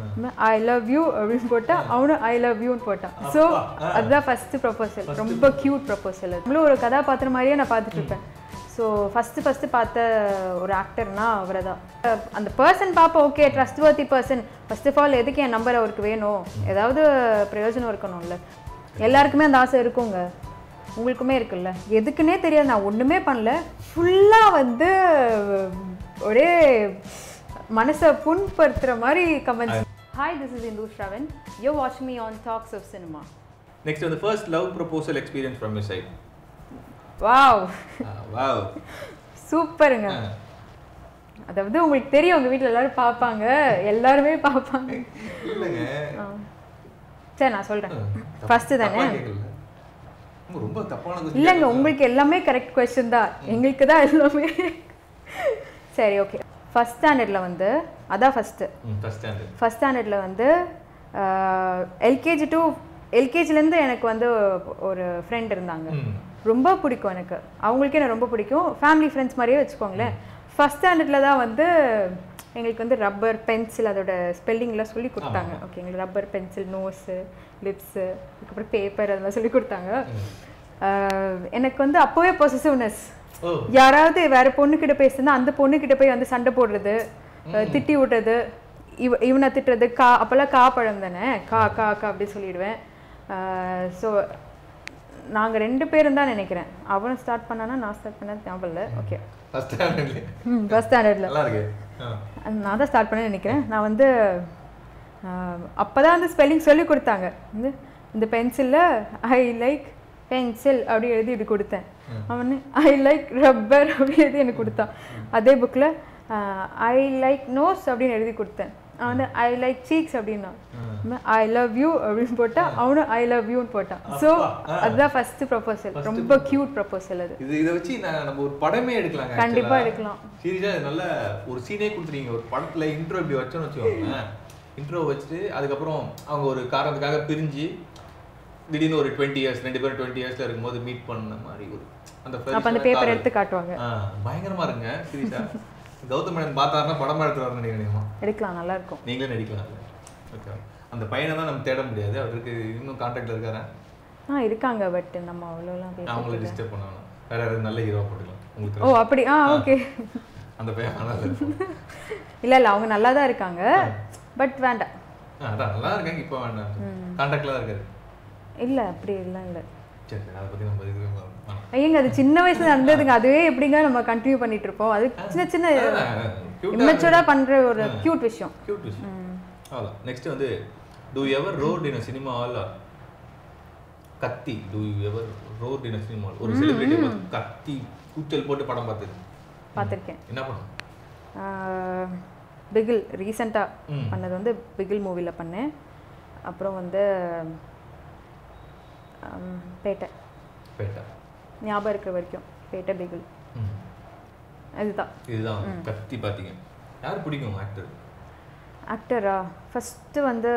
I love you அப்படின்னு போட்டா அவனும் ஐ லவ் யூன்னு போட்டான் ஸோ அதுதான் ஃபர்ஸ்ட் ப்ரொபோசல் ரொம்ப க்யூட் ப்ரொபோசல் அது நம்மளும் ஒரு கதாபாத்திரம் மாதிரியே நான் பார்த்துட்டு இருப்பேன் ஸோ ஃபஸ்ட்டு ஃபஸ்ட்டு பார்த்த ஒரு ஆக்டர்னா அவரை தான் அந்த பர்சன் பார்ப்ப okay trustworthy person first of all எதுக்கு என் நம்பர் அவருக்கு வேணும் ஏதாவது பிரயோஜனம் இருக்கணும்ல எல்லாருக்குமே அந்த ஆசை இருக்குங்க உங்களுக்குமே இருக்குல்ல எதுக்குன்னே தெரியாது நான் ஒன்றுமே பண்ணல ஃபுல்லாக வந்து ஒரே மனசை புண்படுத்துகிற மாதிரி comments hi this is Indhu Shravan you watch me on talks of cinema next வந்து first love proposal experience from you side wow wow சூப்பருங்க அதாவது உங்களுக்கு தெரியும் உங்க வீட்ல எல்லாரும் பார்ப்பாங்க எல்லாருமே பார்ப்பாங்க இல்லைங்க ஆ. சரி நான் சொல்றேன் ஃபர்ஸ்ட் தானே தப்பா கேக்கல. உங்க ரொம்ப தப்பான question இல்லைங்க உங்களுக்கு எல்லாமே கரெக்ட் கொஸ்டின் தான் எங்களுக்கு தான் எல்லாமே சரி ஓகே ஃபர்ஸ்ட் ஸ்டாண்டர்டில் வந்து அதான் ஃபஸ்ட்டு ம் ஃபர்ஸ்ட் ஸ்டாண்டர்ட் ஃபஸ்ட் ஸ்டாண்டர்டில் வந்து எல்கேஜி டு எல்கேஜிலேருந்து எனக்கு வந்து ஒரு ஃப்ரெண்ட் இருந்தாங்க ம் ரொம்ப பிடிக்கும் எனக்கு அவங்களுக்கே எனக்கு ரொம்ப பிடிக்கும் ஃபேமிலி ஃப்ரெண்ட்ஸ் மாதிரியே வச்சுக்கோங்களேன் ஃபஸ்ட் ஸ்டாண்டர்டில் தான் வந்து எங்களுக்கு வந்து ரப்பர் பென்சில் அதோட ஸ்பெல்லிங்லாம் சொல்லி கொடுத்தாங்க ஓகே எங்களுக்கு ரப்பர் பென்சில் நோஸு லிப்ஸு அதுக்கப்புறம் பேப்பர் அதெல்லாம் சொல்லி கொடுத்தாங்க ஆஹ் எனக்கு வந்து அப்போவே பொசிசிவ்னஸ் ஓ யாராவது வேற பொண்ணுக்கிட்ட பேசுனா அந்த பொண்ணுக்கிட்ட போய் வந்து சண்டை போடுறது அஹ் திட்டி விடுறது இவ இவனை திட்டுறது கா அப்போல்லாம் கா பழம் தானே கா கா கா அப்படி சொல்லிடுவேன் ஸோ நாங்கள் ரெண்டு பேரும் தான் நினைக்கிறேன் அவனும் ஸ்டார்ட் பண்ணானா நான் ஸ்டார்ட் பண்ண ஞாபகம் இல்லை ஓகே ஃபர்ஸ்ட் ஸ்டாண்டர்ட்ல ம் ஃபஸ்ட் ஸ்டாண்டர்டில் நல்லா இருக்கு ஆ. நான் தான் ஸ்டார்ட் பண்ண நினைக்கிறேன் நான் வந்து அப்போ தான் வந்து ஸ்பெல்லிங் சொல்லி கொடுத்தாங்க வந்து இந்த பென்சிலில் ஐ லைக் பென்சில் அப்படி எழுதி இது கொடுத்தேன் அவனு ஐ லைக் ரப்பர் அப்படி எழுதி எனக்கு கொடுத்தான் அதே புக்கில் ஐ லைக் நோஸ் அப்படின்னு எழுதி கொடுத்தேன் அவன் வந்து ஐ லைக் சீக்ஸ் அப்படின்னா ஐ லவ் யூ அப்படின்னு போட்டா அவனும் ஐ லவ் யூன்னு போட்டான் ஸோ அதுதான் ஃபர்ஸ்ட் ப்ரொபோசல் ரொம்ப க்யூட் ப்ரொபோசல் அது இது இதை வச்சு நான் நம்ம ஒரு படமே எடுக்கலாங்க கண்டிப்பா எடுக்கலாம். சீரியஸா இது நல்ல ஒரு சீனே கொடுத்துருங்க ஒரு படத்துல இன்ட்ரோ இப்படி வச்சோன்னு வச்சுக்கோங்க இன்ட்ரோ வச்சுட்டு அதுக்கப்புறம் அவங்க ஒரு காரணத்துக்காக பிரிஞ்சு திடீர்னு ஒரு டுவெண்ட்டி இயர்ஸ் ரெண்டு பேரும் டுவெண்ட்டி இயர்ஸ்ல இருக்கும்போது மீட் பண்ண மாதிரி ஒரு அந்த அப்போ அந்த friendship பேப்பர் காதல். எடுத்து காட்டுவாங்க ஆ, பயங்கரமா இருங்க சீரியஸா கௌதம் மேனன் பார்த்தாருன்னா படமா எடுத்து வரணும்னு நினைக்கிறேன் எடுக்கலாம் நல்லா இருக்கும் நீங்களே நடிக்கலாம் ஓகே அந்த பையனை தான் நம்ம தேட முடியாது அவருக்கு இன்னும் கான்டாக்ட்ல இருக்காரா ஆ இருக்காங்க பட் நம்ம அவ்வளோலாம் நான் அவங்கள பேச டிஸ்டர்ப் பண்ணணும் வேற யாராவது நல்ல ஹீரோவா போட்டுக்கலாம் உங்களுக்கு ஓ அப்படி ஆ ஓகே அந்த பையன் நல்லா இருக்கும் இல்லை இல்லை அவங்க நல்லா தான் இருக்காங்க பட் வேண்டாம் ஆ, அதான் நல்லா இருக்காங்க இப்போ வேண்டாம் கான்டாக்ட்ல தான் இருக்காரு இல்லை அப்படி இல்லை இல்லை சரி சரி அதை பத்தி நம்ம இதுவே வேணாம். ஐயங்க அது சின்ன வயசுல நடந்ததுங்க அதுவே எப்படிங்க நம்ம கண்டினியூ பண்ணிட்டு இருப்போம் அது சின்ன சின்ன இம்மெச்சூர்டாக பண்ற ஒரு கியூட் விஷயம் கியூட் விஷயம் அவ்வளோ நெக்ஸ்ட் வந்து do ever roared in cinema all கத்தி do you ever roared in cinema ஒரு செலிபிரிட்டி கத்தி கூச்சல் போட்டு படம் பார்த்தது பார்த்துருக்கேன் என்ன படம் பிகில் ரீசெண்டாக ம். பண்ணது வந்து பிகில் மூவியில் பண்ணேன் அப்புறம் வந்து ஆம், பேட்டை பேட்டா ஞாபகம் இருக்கிற வரைக்கும் பேட்டை பிகில் ம். அதுதான் இதுதான் கத்தி பார்த்தீங்க யார் பிடிக்கும் ஆக்டர் ஆக்டரா ஃபஸ்ட்டு வந்து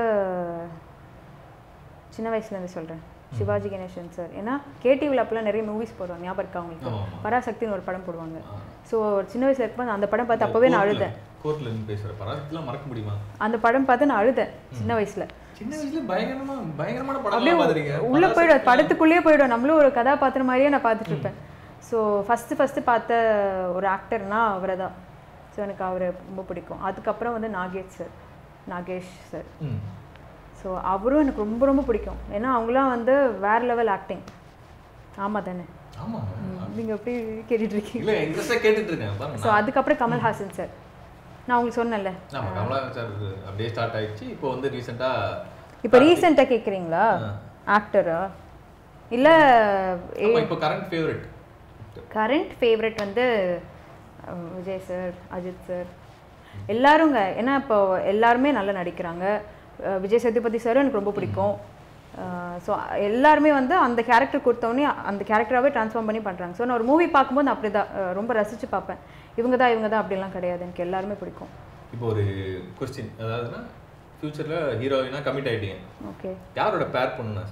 சின்ன வயசுலேருந்து சொல்கிறேன் சிவாஜி கணேசன் சார் ஏன்னா கேடிவியில் அப்போலாம் நிறைய மூவிஸ் போடுவாங்க ஞாபகம் இருக்கா அவங்களுக்கு ஆமா, ஆமா. பராசக்தின்னு ஒரு படம் போடுவாங்க ஸோ சின்ன வயசுல இருக்கும்போது அந்த படம் பார்த்து அப்போவே நான் அழுதேன் கோர்ட்ல இருந்து பேசுற பராசக்திலாம் மறக்க முடியுமா அந்த படம் பார்த்து நான் அழுதேன் சின்ன வயசுல சின்ன வயசுல பயங்கரமா பயங்கரமான அப்படியே படம் பார்த்துருக்கீங்க உள்ள போயிடும் படத்துக்குள்ளேயே போயிடும் நம்மளும் ஒரு கதாபாத்திரம் மாதிரியே நான் பார்த்துட்டு இருப்பேன் ஸோ ஃபஸ்ட்டு ஃபஸ்ட்டு பார்த்த ஒரு ஆக்டர்னா அவரை தான் ஸோ எனக்கு அவரை ரொம்ப பிடிக்கும் அதுக்கப்புறம் வந்து நாகேஷ் சார் நாகேஷ் சார் ம் ஸோ அவரும் எனக்கு ரொம்ப ரொம்ப பிடிக்கும் ஏன்னா அவங்களாம் வந்து வேற லெவல் ஆக்டிங் ஆமாம் தானே ஆமா நீங்கள் எப்படி கேட்டுட்டு இருக்கீங்க இல்ல இன்ட்ரெஸ்டா கேட்டுட்டு இருக்கேன் பாருங்க ஸோ அதுக்கப்புறம் கமல்ஹாசன் சார் நான் உங்களுக்கு சொன்னேன்ல ஆமா கமலா சார் அப்படியே ஸ்டார்ட் ஆயிடுச்சு இப்போ வந்து ரீசெண்டா இப்போ ரீசெண்டாக கேட்குறீங்களா ஆக்டரா இல்லை ஆமா இப்போ கரண்ட் ஃபேவரட் கரண்ட் ஃபேவரட் வந்து அஹ், விஜய் சார் அஜித் சார் எல்லாருங்க ஏன்னா இப்போ எல்லாருமே நல்லா நடிக்கிறாங்க அஹ், விஜய் சேதுபதி சாரும் எனக்கு ரொம்ப பிடிக்கும் ஸோ எல்லாருமே வந்து அந்த கேரக்டர் கொடுத்தோடனே அந்த கேரக்டராகவே ட்ரான்ஸ்ஃபார்ம் பண்ணி பண்ணுறாங்க ஸோ நான் ஒரு மூவி பார்க்கும்போது நான் அப்படி தான் ரொம்ப ரசித்து பார்ப்பேன் இவங்க தான் இவங்க தான் அப்படிலாம் கிடையாது எனக்கு எல்லாருமே பிடிக்கும் இப்போ ஒரு கொஸ்டின் அதாவதுன்னா ஃபியூச்சர்ல ஹீரோயினா கமிட் ஆயிட்டீங்க ஓகே யாரோட பேர் பண்ணுனா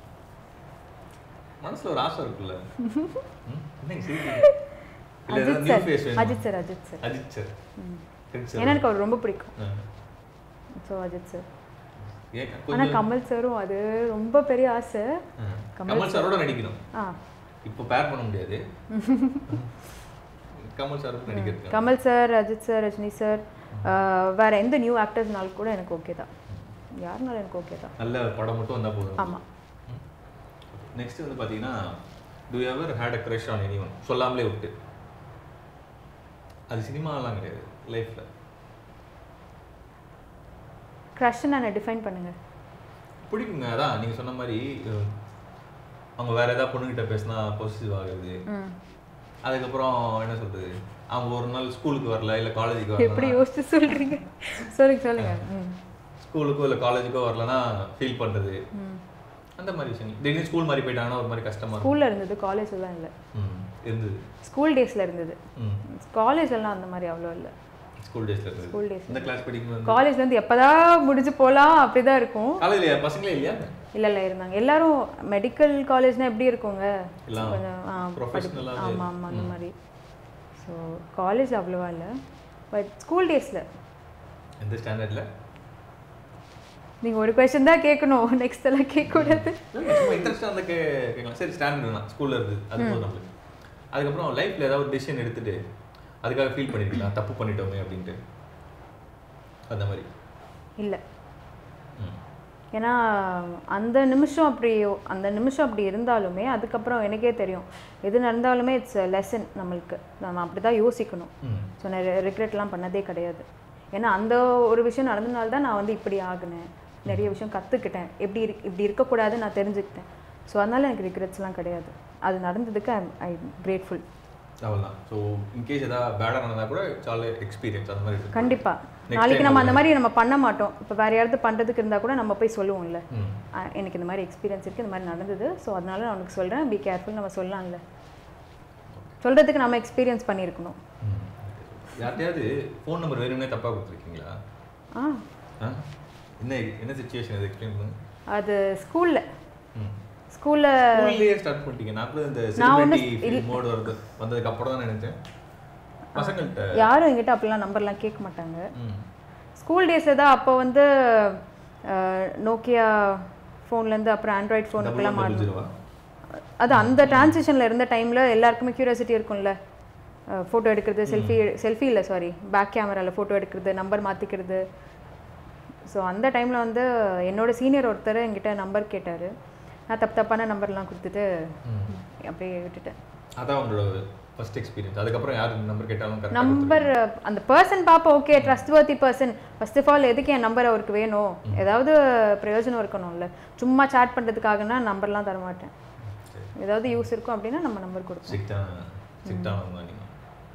மனசுல ஒரு ஆசை இருக்குல்ல ம்? என்னங்க சிரிக்கிறீங்க? இல்ல ஏதாவது அஜித் நியூ சார் ஃபேஸ் வேணுமா Ajith sir Ajith sir Ajith sir Correct sir. ஏன்னா எனக்கு அவர் ரொம்ப பிடிக்கும் ஆ. ஸோ அஜித் சார் ஏன் ஆனா கொஞ்சம் கமல் சாரும் அது ரொம்ப பெரிய ஆசை ஆ. கமல் சாரோட நடிக்கணும் ஆ இப்போ பேர் பண்ண முடியாது கமல் சாரோட நடிக்கிறது Kamal sir Ajith sir Rajini sir வேற எந்த நியூ ஆக்டர்ஸ்னாலும் கூட எனக்கு ஓகே தான் யாருனாலும் எனக்கு ஓகே தான் நல்ல படம் மட்டும் வந்தா போதும் ஆமா நெக்ஸ்ட் வந்து பாத்தீங்கன்னா do ever had a crush on anyone சொல்லாமலே விட்டு அது சினிமாலாம் கிடையாது லைஃப்ல க்ரஷ் நான் டிஃபைன் பண்ணுங்க பிடிக்குங்க அதான் நீங்க சொன்ன மாதிரி அஹ், அவங்க வேற ஏதாவது பொண்ணுகிட்ட பேசினா பொசிட்டிவ் ஆகுது ம் அதுக்கப்புறம் என்ன சொல்றது அவங்க ஒரு நாள் ஸ்கூலுக்கு வரல இல்ல காலேஜுக்கு எப்படி வரல யோசிச்சு சொல்றீங்க சொல்லுங்க சொல்லுங்க ம் ஸ்கூலுக்கோ இல்ல காலேஜுக்கோ வரலன்னா ஃபீல் பண்றது ம் அந்த மாதிரி விஷயங்கள் திடீர்னு ஸ்கூல் மாதிரி போயிட்டாங்கன்னா ஒரு மாதிரி கஷ்டமா இருக்கும் ஸ்கூல்ல இருந்தது காலேஜ்லாம் இல்லை ம், இருந்தது ஸ்கூல் டேஸ்ல இருந்தது ம் காலேஜ்லாம் அந்த மாதிரி அவ்வளோ இல்லை ஸ்கூல் டேஸ்ல இருந்தது ஸ்கூல் டேஸ் இந்த கிளாஸ் படிக்கும்போது காலேஜ்ல இருந்து எப்பதான் முடிஞ்சு போலாம் அப்படிதான் இருக்கும் காலையில பசங்களே இல்லையா இல்ல இல்ல இருந்தாங்க எல்லாரும் மெடிக்கல் காலேஜ்னா எப்படி இருக்குங்க எல்லாம் கொஞ்சம் ஆ, professional ஆவே ஆமா ஆமா அந்த மாதிரி ஸோ காலேஜ் அவ்வளோவா இல்லை பட் ஸ்கூல் டேஸ்ல எந்த ஸ்டாண்டர்ட்ல நீங்க ஒரு கொஸ்டின் தான் கேட்கணும் நெக்ஸ்ட் எல்லாம் கேட்கக்கூடாது சும்மா இன்ட்ரெஸ்டாக இருந்தால் கே கேட்கலாம் சரி ஸ்டாண்டர்ட் தான் ஸ்கூல்ல இருந்து அது போதும் நம்மளுக்கு அதுக்கப்புறம் லைஃப்ல ஏதாவது ஒரு டிசிஷன் எடுத்துட்டு அதுக்காக ஃபீல் பண்ணிருக்கலாம் தப்பு பண்ணிட்டோமே அப்படின்ட்டு அந்த மாதிரி இல்ல ம். ஏன்னா அந்த நிமிஷம் அப்படி அந்த நிமிஷம் அப்படி இருந்தாலுமே அதுக்கப்புறம் எனக்கே தெரியும் எது நடந்தாலுமே இட்ஸ் லெசன் நம்மளுக்கு நம்ம அப்படி தான் யோசிக்கணும் ம் ஸோ நான் ரெக்ரெட்லாம் பண்ணதே கிடையாது ஏன்னா அந்த ஒரு விஷயம் நடந்தனால தான் நான் வந்து இப்படி ஆகினேன் நிறைய விஷயம் கற்றுக்கிட்டேன் எப்படி இரு இப்படி இருக்கக்கூடாதுன்னு நான் தெரிஞ்சுக்கிட்டேன் ஸோ அதனால எனக்கு ரிக்ரெட்ஸ்லாம் கிடையாது அது நடந்ததுக்கு ஐ ஐ கிரேட்ஃபுல் அவ்வளோதான் ஸோ இன்கேஸ் ஏதாவது பேடாக நடந்தால் கூட சால எக்ஸ்பீரியன்ஸ் அந்த மாதிரி இருக்கு கண்டிப்பா Next நாளைக்கு time நம்ம அது- அந்த மாதிரி நம்ம பண்ண மாட்டோம் இப்போ வேற யாராவது பண்ணுறதுக்கு இருந்தால் கூட நம்ம போய் சொல்லுவோம்ல ம் ஆ, எனக்கு இந்த மாதிரி எக்ஸ்பீரியன்ஸ் இருக்குது இந்த மாதிரி நடந்தது ஸோ அதனால நான் உனக்கு சொல்கிறேன் பி கேர்ஃபுல் நம்ம சொல்லலாம்ல சொல்கிறதுக்கு நம்ம எக்ஸ்பீரியன்ஸ் பண்ணியிருக்கணும் ம். யார்கிட்டயாவது ஃபோன் நம்பர் வேணும்னே தப்பாக கொடுத்துருக்கீங்களா ஆ ஆ என்ன என்ன சுச்சுவேஷன் அது எக்ஸ்பிளைன் பண்ணுங்க அது ஸ்கூலில் ம் ஸ்கூலில் ஸ்கூல்லேயே ஸ்டார்ட் பண்ணிட்டீங்க நான் கூட இந்த நான் ஒண்ணு செலிபிரிட்டி மோட் வருது வந்ததுக்கு அப்புறம் தான் நினைச்சேன் பசங்கள்கிட்ட யாரும் என்கிட்ட அப்படிலாம் நம்பர்லாம் கேட்க மாட்டாங்க ம் ஸ்கூல் டேஸில் தான் அப்போ வந்து நோக்கியா ஃபோன்லேருந்து அப்புறம் ஆண்ட்ராய்ட் டபுள் ஃபோனுக்கெல்லாம் டபுள் மாறணும் ஜீரோவா அது அந்த டிரான்சிஷனில் இருந்த டைமில் எல்லாருக்குமே க்யூரியாசிட்டி இருக்கும்ல ஃபோட்டோ எடுக்கிறது செல்ஃபி செல்ஃபி இல்லை சாரி பேக் கேமராவில் ஃபோட்டோ எடுக்கிறது நம்பர் மாற்றிக்கிறது ஸோ அந்த டைமில் வந்து என்னோட சீனியர் ஒருத்தர் என்கிட்ட நம்பர் கேட்டார் நான் தப்பு தப்பான நம்பர்லாம் கொடுத்துட்டு ம் அப்படியே விட்டுட்டேன் அதான் உங்களோட ஃபர்ஸ்ட் எக்ஸ்பீரியன்ஸ் அதுக்கப்புறம் யார் நம்பர் கேட்டாலும் கரெக்டாக நம்பர் அந்த பர்சன் பார்ப்ப okay trustworthy person first of all எதுக்கு என் நம்பர் அவருக்கு வேணும் ஏதாவது பிரயோஜனம் இருக்கணும்ல சும்மா சேட் பண்ணுறதுக்காகனா நம்பர்லாம் தர மாட்டேன் சரி ஏதாவது யூஸ் இருக்கும் அப்படின்னா நம்ம நம்பர் கொடுப்போம் ஸ்ட்ரிக்டான ஸ்ட்ரிக்டானவங்க நீங்கள்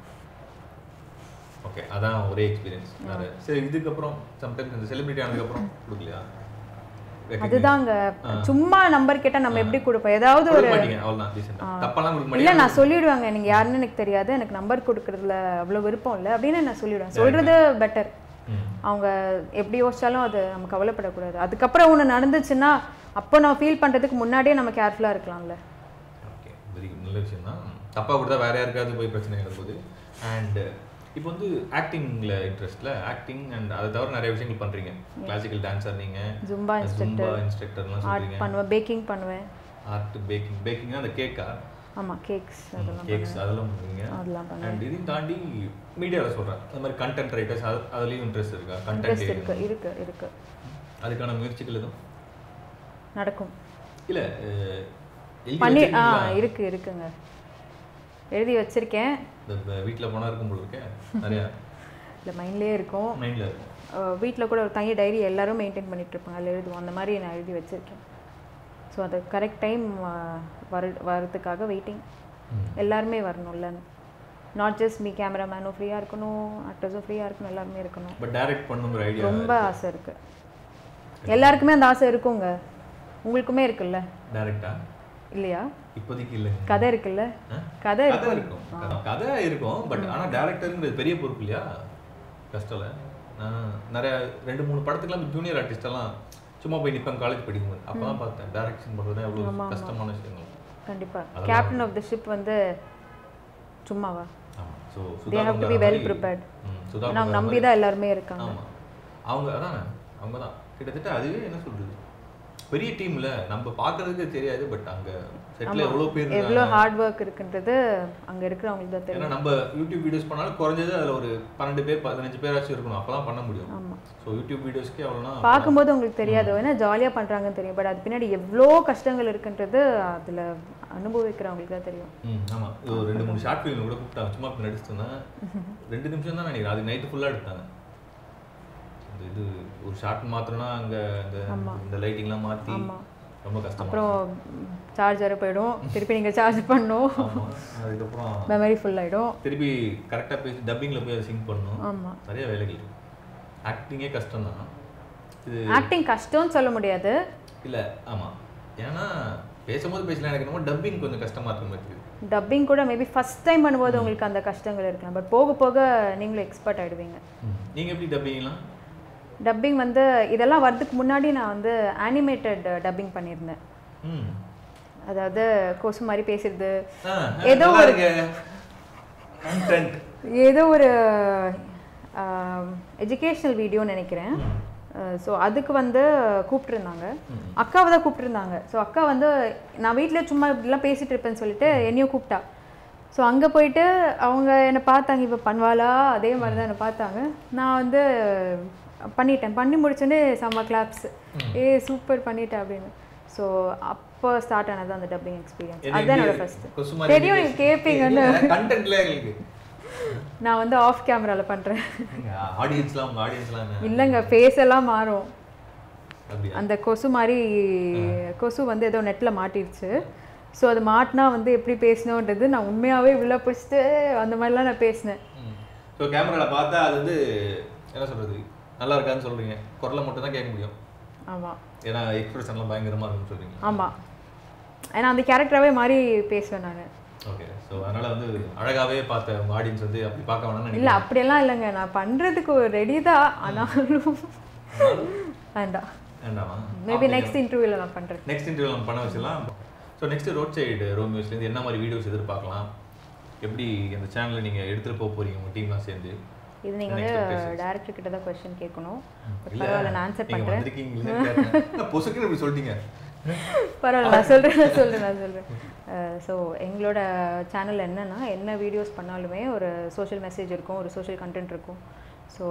ஓகே அதான் ஒரே எக்ஸ்பீரியன்ஸ் வேறு சரி இதுக்கப்புறம் சம்டைம்ஸ் இந்த செலிபிரிட்டி ஆனதுக்கப்புறம் கொடுக்கலையா Recognition. அதுதாங்க சும்மா நம்பர் கேட்டால் நம்ம எப்படி கொடுப்போம் ஏதாவது ஒரு கொடுக்க மாட்டீங்க அவ்வளோதான் டீசெண்டாக தப்பெல்லாம் கொடுக்க இல்லை மாட்டீங்க நான் சொல்லிடுவாங்க நீங்கள் யாருன்னு எனக்கு தெரியாது எனக்கு நம்பர் கொடுக்கறதுல அவ்வளோ விருப்பம் இல்லை அப்படின்னு நான் சொல்லிடுவேன் சொல்கிறது பெட்டர் ம் அவங்க எப்படி யோசிச்சாலும் அது நம்ம கவலைப்படக்கூடாது அதுக்கப்புறம் ஒன்று நடந்துச்சுன்னா அப்போ நான் ஃபீல் பண்ணுறதுக்கு முன்னாடியே நம்ம கேர்ஃபுல்லாக இருக்கலாம்ல ஓகே வெரி நல்ல விஷயம் தான் தப்பாக கொடுத்தா வேற யாருக்காவது போய் பிரச்சனை கிடப்போகுது அண்ட் இப்போ வந்து ஆக்டிங்கில் இன்ட்ரெஸ்ட்டில் ஆக்டிங் அண்ட் அதை தவிர நிறைய விஷயங்கள் பண்ணுறீங்க கிளாசிக்கல் டான்ஸர் நீங்கள் ஜும்பா ஜும்பா இன்ஸ்ட்ரக்டர்லாம் ஆர்ட் சொல்கிறீங்க பண்ணுவேன் பேக்கிங் பண்ணுவேன் ஆர்ட் பேக்கிங் பேக்கிங்னா அந்த கேக்கா ஆமாம் கேக்ஸ் அதெல்லாம் கேக்ஸ் அதெல்லாம் பண்ணுவீங்க அதெல்லாம் பண்ணுவேன் அண்ட் இதையும் தாண்டி மீடியாவில் சொல்கிறேன் அந்த மாதிரி கண்டென்ட் ரைட்டர்ஸ் அது அதுலேயும் இன்ட்ரெஸ்ட் இருக்கா இன்ட்ரெஸ்ட் கண்டென்ட் இருக்கு இருக்கு இருக்கு அதுக்கான முயற்சிகள் எதுவும் நடக்கும் இல்லை பண்ணி ஆ இருக்கு இருக்குங்க எழுதி வச்சிருக்கேன் இந்த வீட்டில் போனால் இருக்கும் போல இருக்கேன் நிறையா இல்லை மைண்ட்லேயே இருக்கும் மைண்டில் இருக்கும் வீட்டில் கூட ஒரு தனி டைரி எல்லாரும் மெயின்டைன் பண்ணிட்டு இருப்பாங்க அதில் எழுதுவோம் அந்த மாதிரி நான் எழுதி வச்சிருக்கேன் ஸோ அது கரெக்ட் டைம் வர வரதுக்காக வெயிட்டிங் ம். எல்லாருமே வரணும்ல நாட் ஜஸ்ட் மீ கேமராமேனும் ஃப்ரீயாக இருக்கணும் ஆக்டர்ஸும் ஃப்ரீயாக இருக்கணும் எல்லாருமே இருக்கணும் பட் டைரக்ட் பண்ணுங்கிற ஐடியா ரொம்ப ஆசை இருக்கு எல்லாருக்குமே அந்த ஆசை இருக்குங்க உங்களுக்குமே இருக்குல்ல டைரக்டா இல்லையா இப்போதைக்கு இல்லைங்க கதை இருக்குல்ல ஆ? கதை கதை இருக்கும் இருக்கும் கதை- கதை இருக்கும் பட் ஆனா டேரக்டருங்கிறது பெரிய பொறுப்பு இல்லையா கஷ்டம் இல்லை நான் நிறைய ரெண்டு மூணு படத்துக்குலாம் ஜூனியர் ஆர்டிஸ்ட் எல்லாம் சும்மா போய் நிப்பேன் காலேஜ் படிக்கும்போது அப்பதான் பார்த்தேன் டைரக்ஷன் பண்றது எவ்வளவு கஷ்டமான விஷயங்கள் கண்டிப்பா கேப்டன் ஆஃப் த ஷிப் வந்து சும்மாவா ஆமா so they have to be well prepared Sudha நாங்கள் நம்பி தான் எல்லாருமே இருக்காங்க ஆமா அவங்க அதான் அவங்க தான் கிட்டத்தட்ட அதுவே என்ன சொல்றது பெரிய டீம்ல நம்ம பார்க்கறதுக்கு தெரியாது பட் அங்க செட்ல எவ்வளோ பேர் எவ்வளோ இருக்காங்க ஹார்ட் ஒர்க் இருக்குன்றது அங்கே இருக்கிறவங்களுக்கு தான் தெரியும் ஏன்னா நம்ம யூடியூப் வீடியோஸ் பண்ணாலும் குறைஞ்சது அதுல ஒரு பன்னெண்டு பேர் பதினஞ்சு பேராச்சும் இருக்கணும் அப்பதான் பண்ண முடியும் ஆமாம் ஸோ யூடியூப் வீடியோஸ்க்கே அவ்வளோனா பார்க்கும்போது உங்களுக்கு தெரியாது ஏன்னா ஜாலியாக பண்ணுறாங்கன்னு தெரியும் பட் அது பின்னாடி எவ்வளோ கஷ்டங்கள் இருக்குன்றது அதில் அனுபவிக்கிறவங்களுக்கு தான் தெரியும் ம் ஆமா இது ஒரு ரெண்டு மூணு ஷார்ட் ஃபிலிம் கூட கூப்பிட்டாங்க சும்மா இப்ப நடிச்சிருந்தேன் ரெண்டு நிமிஷம் தான் நினைக்கிறேன் அது நைட்டு ஃபுல்லா எடுத்தாங்க இந்த இது ஒரு ஷார்ட் மாத்திரம்னா அங்க இந்த இந்த லைட்டிங்லாம் மாத்தி ஆமாம் ரொம்ப கஷ்டமா அப்புறம் சார்ஜர் போயிடும் திருப்பி நீங்கள் சார்ஜ் பண்ணணும் ஆமா அதுக்கப்புறம் மெமரி ஃபுல் ஆகிடும் திருப்பி கரெக்டா பேசி டப்பிங்ல போய் அதை சிங்க் பண்ணணும் ஆமாம் நிறைய வேலைகள் இருக்கு ஆக்டிங்கே கஷ்டம் தான் இது ஆக்டிங் கஷ்டம்னு சொல்ல முடியாது இல்ல ஆமா ஏன்னா பேசும்போது பேசலாம் எனக்கு என்னமோ டப்பிங் கொஞ்சம் கஷ்டமா இருக்க மாதிரி இருக்கு டப்பிங் கூட மேபி ஃபஸ்ட் டைம் பண்ணும்போது உங்களுக்கு அந்த கஷ்டங்கள் இருக்கலாம் பட் போக போக நீங்களும் எக்ஸ்பர்ட் ஆகிடுவீங்க ம். நீங்க எப்படி டப்பிங்லாம் டப்பிங் வந்து இதெல்லாம் வரதுக்கு முன்னாடி நான் வந்து அனிமேட்டட் டப்பிங் பண்ணியிருந்தேன் ம் அதாவது கொசு மாதிரி பேசுறது ஆ, ஏதோ நல்லா இருக்கு கண்டென்ட் ஏதோ ஒரு எஜுகேஷ்னல் வீடியோன்னு நினைக்கிறேன் ஸோ அதுக்கு வந்து கூப்பிட்டுருந்தாங்க அக்காவை தான் கூப்பிட்டுருந்தாங்க ஸோ அக்கா வந்து நான் வீட்டில் சும்மா இப்படிலாம் பேசிட்டு இருப்பேன்னு சொல்லிட்டு என்னையும் கூப்பிட்டா ஸோ அங்கே போயிட்டு அவங்க என்னை பார்த்தாங்க இப்போ பண்ணுவாளா அதே மாதிரி தான் என்னை பார்த்தாங்க நான் வந்து பண்ணிட்டேன் பண்ணி முடிச்சோடனே செம்ம கிளாப்ஸ் ஏ சூப்பர் பண்ணிட்டேன் அப்படின்னு ஸோ அப்போ ஸ்டார்ட் ஆனது அந்த டப்பிங் எக்ஸ்பீரியன்ஸ் அதுதான் என்னோட ஃபர்ஸ்ட் தெரியும் நீங்க கேட்பீங்கன்னு கண்டென்ட்ல எங்களுக்கு நான் வந்து ஆஃப் கேமரால பண்றேன் ஆடியன்ஸ்லாம் உங்க ஆடியன்ஸ்லாம் என்ன இல்லைங்க ஃபேஸ் எல்லாம் மாறும் அப்படியா அந்த கொசு மாதிரி கொசு வந்து ஏதோ நெட்டில் மாட்டிடுச்சு ஸோ அது மாட்டினா வந்து எப்படி பேசணுன்றது நான் உண்மையாகவே உள்ள பிடிச்சிட்டு அந்த மாதிரிலாம் நான் பேசினேன் ஸோ கேமராவில் பார்த்தா அது வந்து என்ன சொல்றது நல்லா இருக்கான்னு சொல்றீங்க குரலை மட்டும் தான் கேட்க முடியும் ஆமாம் ஏன்னா எக்ஸ்பிரஷன்லாம் பயங்கரமா இருக்குன்னு சொல்றீங்க ஆமாம் ஏன்னா அந்த கேரக்டராகவே மாறி பேசுவேன் நான் ஓகே ஸோ அதனால வந்து அழகாவே பார்த்த உங்க ஆடியன்ஸ் வந்து அப்படி பார்க்க வேணாம்னு இல்லை நினைக்கிறேன் அப்படியெல்லாம் இல்லைங்க நான் பண்ணுறதுக்கு ரெடி தான் ஆனாலும் வேண்டாம் வேண்டாமா மேபி நெக்ஸ்ட் இன்டர்வியூவில் நான் பண்ணுறேன் நெக்ஸ்ட் இன்டர்வியூ நம்ம பண்ண வச்சிடலாம் ஸோ நெக்ஸ்ட் ரோட் சைடு ரோமியோஸ்லேருந்து என்ன மாதிரி வீடியோஸ் எதிர்பார்க்கலாம் எப்படி அந்த சேனலை நீங்க எடுத்துட்டு போக போறீங்க உங்க டீம்லாம் சேர்ந்து இது நீங்கள் Next வந்து expectations. டேரக்டர் கிட்ட தான் கொஸ்டின் கேட்கணும் But இல்ல, பரவாயில்ல நான் ஆன்சர் நீங்க பண்ணுறேன் வந்திருக்கீங்களே கேட்டேன். பொசுக்குன்னு இப்படி சொல்லிட்டீங்க பரவாயில்ல நான் சொல்கிறேன் நான் சொல்கிறேன் நான் சொல்கிறேன் ஸோ எங்களோட சேனல் என்னன்னா என்ன வீடியோஸ் பண்ணாலுமே ஒரு சோஷியல் மெசேஜ் இருக்கும் ஒரு சோஷியல் கண்டென்ட் இருக்கும் ஸோ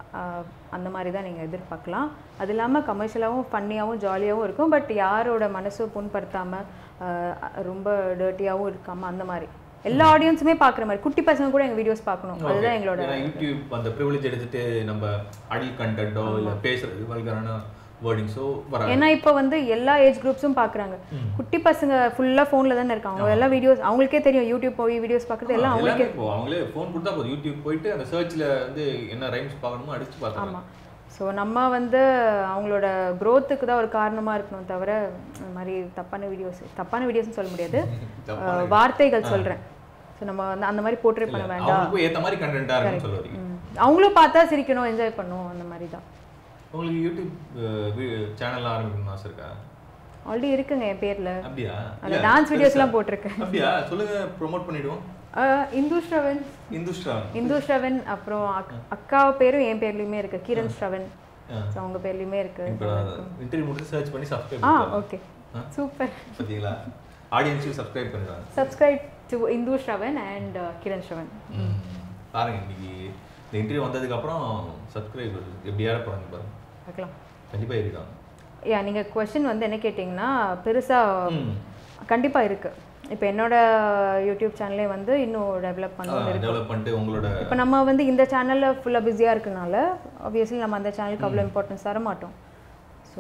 அந்த மாதிரி தான் நீங்கள் எதிர்பார்க்கலாம் அது இல்லாமல் கமர்ஷியலாகவும் ஃபன்னியாகவும் ஜாலியாகவும் இருக்கும் பட் யாரோட மனசும் புண்படுத்தாமல் ரொம்ப டர்ட்டியாகவும் இருக்காமல் அந்த மாதிரி எல்லா ஆடியன்ஸுமே பார்க்குற மாதிரி குட்டி பசங்க கூட எங்கள் வீடியோஸ் பார்க்கணும் அதுதான் எங்களோட ஏன்னா யூடியூப் அந்த ப்ரிவிலேஜ் எடுத்துட்டு நம்ம அடல் கண்டென்ட்டோ இல்ல பேசுறது வல்கரான வேர்டிங்ஸோ வராது ஏன்னா இப்போ வந்து எல்லா ஏஜ் குரூப்ஸும் பார்க்குறாங்க குட்டி பசங்க ஃபுல்லாக ஃபோனில் தானே இருக்காங்க அவங்க எல்லா வீடியோஸ் அவங்களுக்கே தெரியும் யூடியூப் போய் வீடியோஸ் பார்க்குறது எல்லாம் அவங்களுக்கே எல்லாமே இப்போ அவங்களே ஃபோன் கொடுத்தா போதும் யூடியூப் போயிட்டு அந்த சர்ச்ல வந்து என்ன ரைம்ஸ் பார்க்கணுமோ அடிச்சு பார்த்தாங்க ஆமாம் ஸோ நம்ம வந்து அவங்களோட growth-க்கு தான் ஒரு காரணமாக இருக்கணும் தவிர இந்த மாதிரி தப்பான வீடியோஸ் தப்பான வீடியோஸ்னு சொல்ல முடியாது அஹ், வார்த்தைகள் சொல்கிறேன் ஸோ நம்ம வந்து அந்த மாதிரி போர்ட்ரேட் பண்ண வேண்டாம் அவங்களுக்கும் ஏத்த மாதிரி கண்டென்ட்டா இருக்குன்னு சொல்ல வரீங்க ம். அவங்களும் பார்த்தா சிரிக்கணும் என்ஜாய் பண்ணணும் அந்த மாதிரி தான் உங்களுக்கு யூடியூப் சேனல் ஆரம்பிக்கணும்னு ஆசை இருக்கா ஆல்ரெடி இருக்குங்க என் பேரில் அப்படியா அந்த இல்ல, டான்ஸ் பெருசா- வீடியோஸ்லாம் போட்டிருக்கேன் அப்படியா சொல்லுங்க ப்ரோமோட் பண்ணிடுவோம் அஹ், இந்து ஸ்ரவன் இந்து ஸ்ட்ராங் இந்து ஸ்ரவன் அப்புறம் அக்- அக்கா பேரும் என் பேர்லையுமே இருக்கு கிரண் ஸ்ரவன் ஆ. ஸோ அவங்க பேர்லையுமே இருக்கு இப்போ இன்டர்வியூ முடிச்சு சர்ச் பண்ணி சப்ஸ்கிரைப் ஆ பண்ணிக்கலாம் ஓகே சூப்பர் பார்த்தீங்களா ஆடியன்ஸையும் சப்ஸ்கிரைப் பண்ணிடுவாங்க subscribe to Indhu Shravan and Kiran Shravan பாருங்க இன்னைக்கு இந்த இன்டர்வியூ வந்ததுக்கு அப்புறம் சப்ஸ்கிரைப் எப்படி ஏற போறாங்க பாருங்க பார்க்கலாம் கண்டிப்பா ஏறிடுவாங்க யா நீங்கள் கொஸ்டின் வந்து என்ன கேட்டிங்கன்னா பெருசாக ம். கண்டிப்பாக இருக்குது இப்போ என்னோட யூடியூப் சேனலே வந்து இன்னும் டெவலப் பண்ணணும் இருக்கு டெவலப் பண்ணிட்டு உங்களோட இப்போ நம்ம வந்து இந்த சேனலில் ஃபுல்லாக பிஸியாக இருக்கனால ஆப்வியஸ்லி நம்ம அந்த சேனலுக்கு அவ்வளோ இம்பார்ட்டன்ஸ் தர மாட்டோம் ஸோ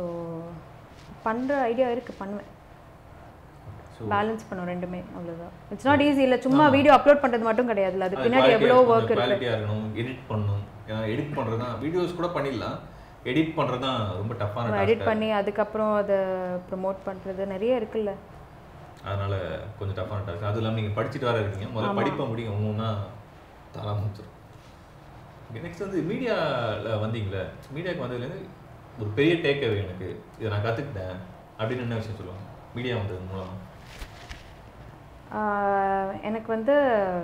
பண்ணுற ஐடியா இருக்குது பண்ணுவேன் So, பேலன்ஸ் பண்ணும் ரெண்டுமே அவ்வளோதான் இட்ஸ் நாட் ஈஸி இல்லை சும்மா வீடியோ அப்லோட் பண்ணுறது மட்டும் கிடையாதுல்ல அது அது பின்னாடி quality-ஆ எவ்வளோ இருக்கணும், ஒர்க் இருக்கு quality-ஆ இருக்கணும் எடிட் பண்ணணும் ஏன்னா எடிட் பண்ணுறது தான் வீடியோஸ் கூட பண்ணிடலாம் எடிட் பண்ணுறது தான் ரொம்ப டஃப்பான எடிட் டாஸ்க் பண்ணி அதுக்கப்புறம் அதை ப்ரொமோட் பண்ணுறது நிறைய இருக்குல்ல அதனால கொஞ்சம் டஃப்பான டாஸ்க் அதுவும் இல்லாமல் நீங்கள் படிச்சுட்டு வர இருக்கீங்க முதல்ல படிப்பை முடியும் ஒன்று ஒன்றா தர முடிச்சிடும் நெக்ஸ்ட் வந்து மீடியாவில் வந்தீங்களே மீடியாவுக்கு வந்ததுலேருந்து ஒரு பெரிய டேக் அவே எனக்கு இதை நான் கற்றுக்கிட்டேன் அப்படின்னு என்ன விஷயம் சொல்லுவாங்க மீடியா வந்தது மூலம் ஆஹ் எனக்கு வந்து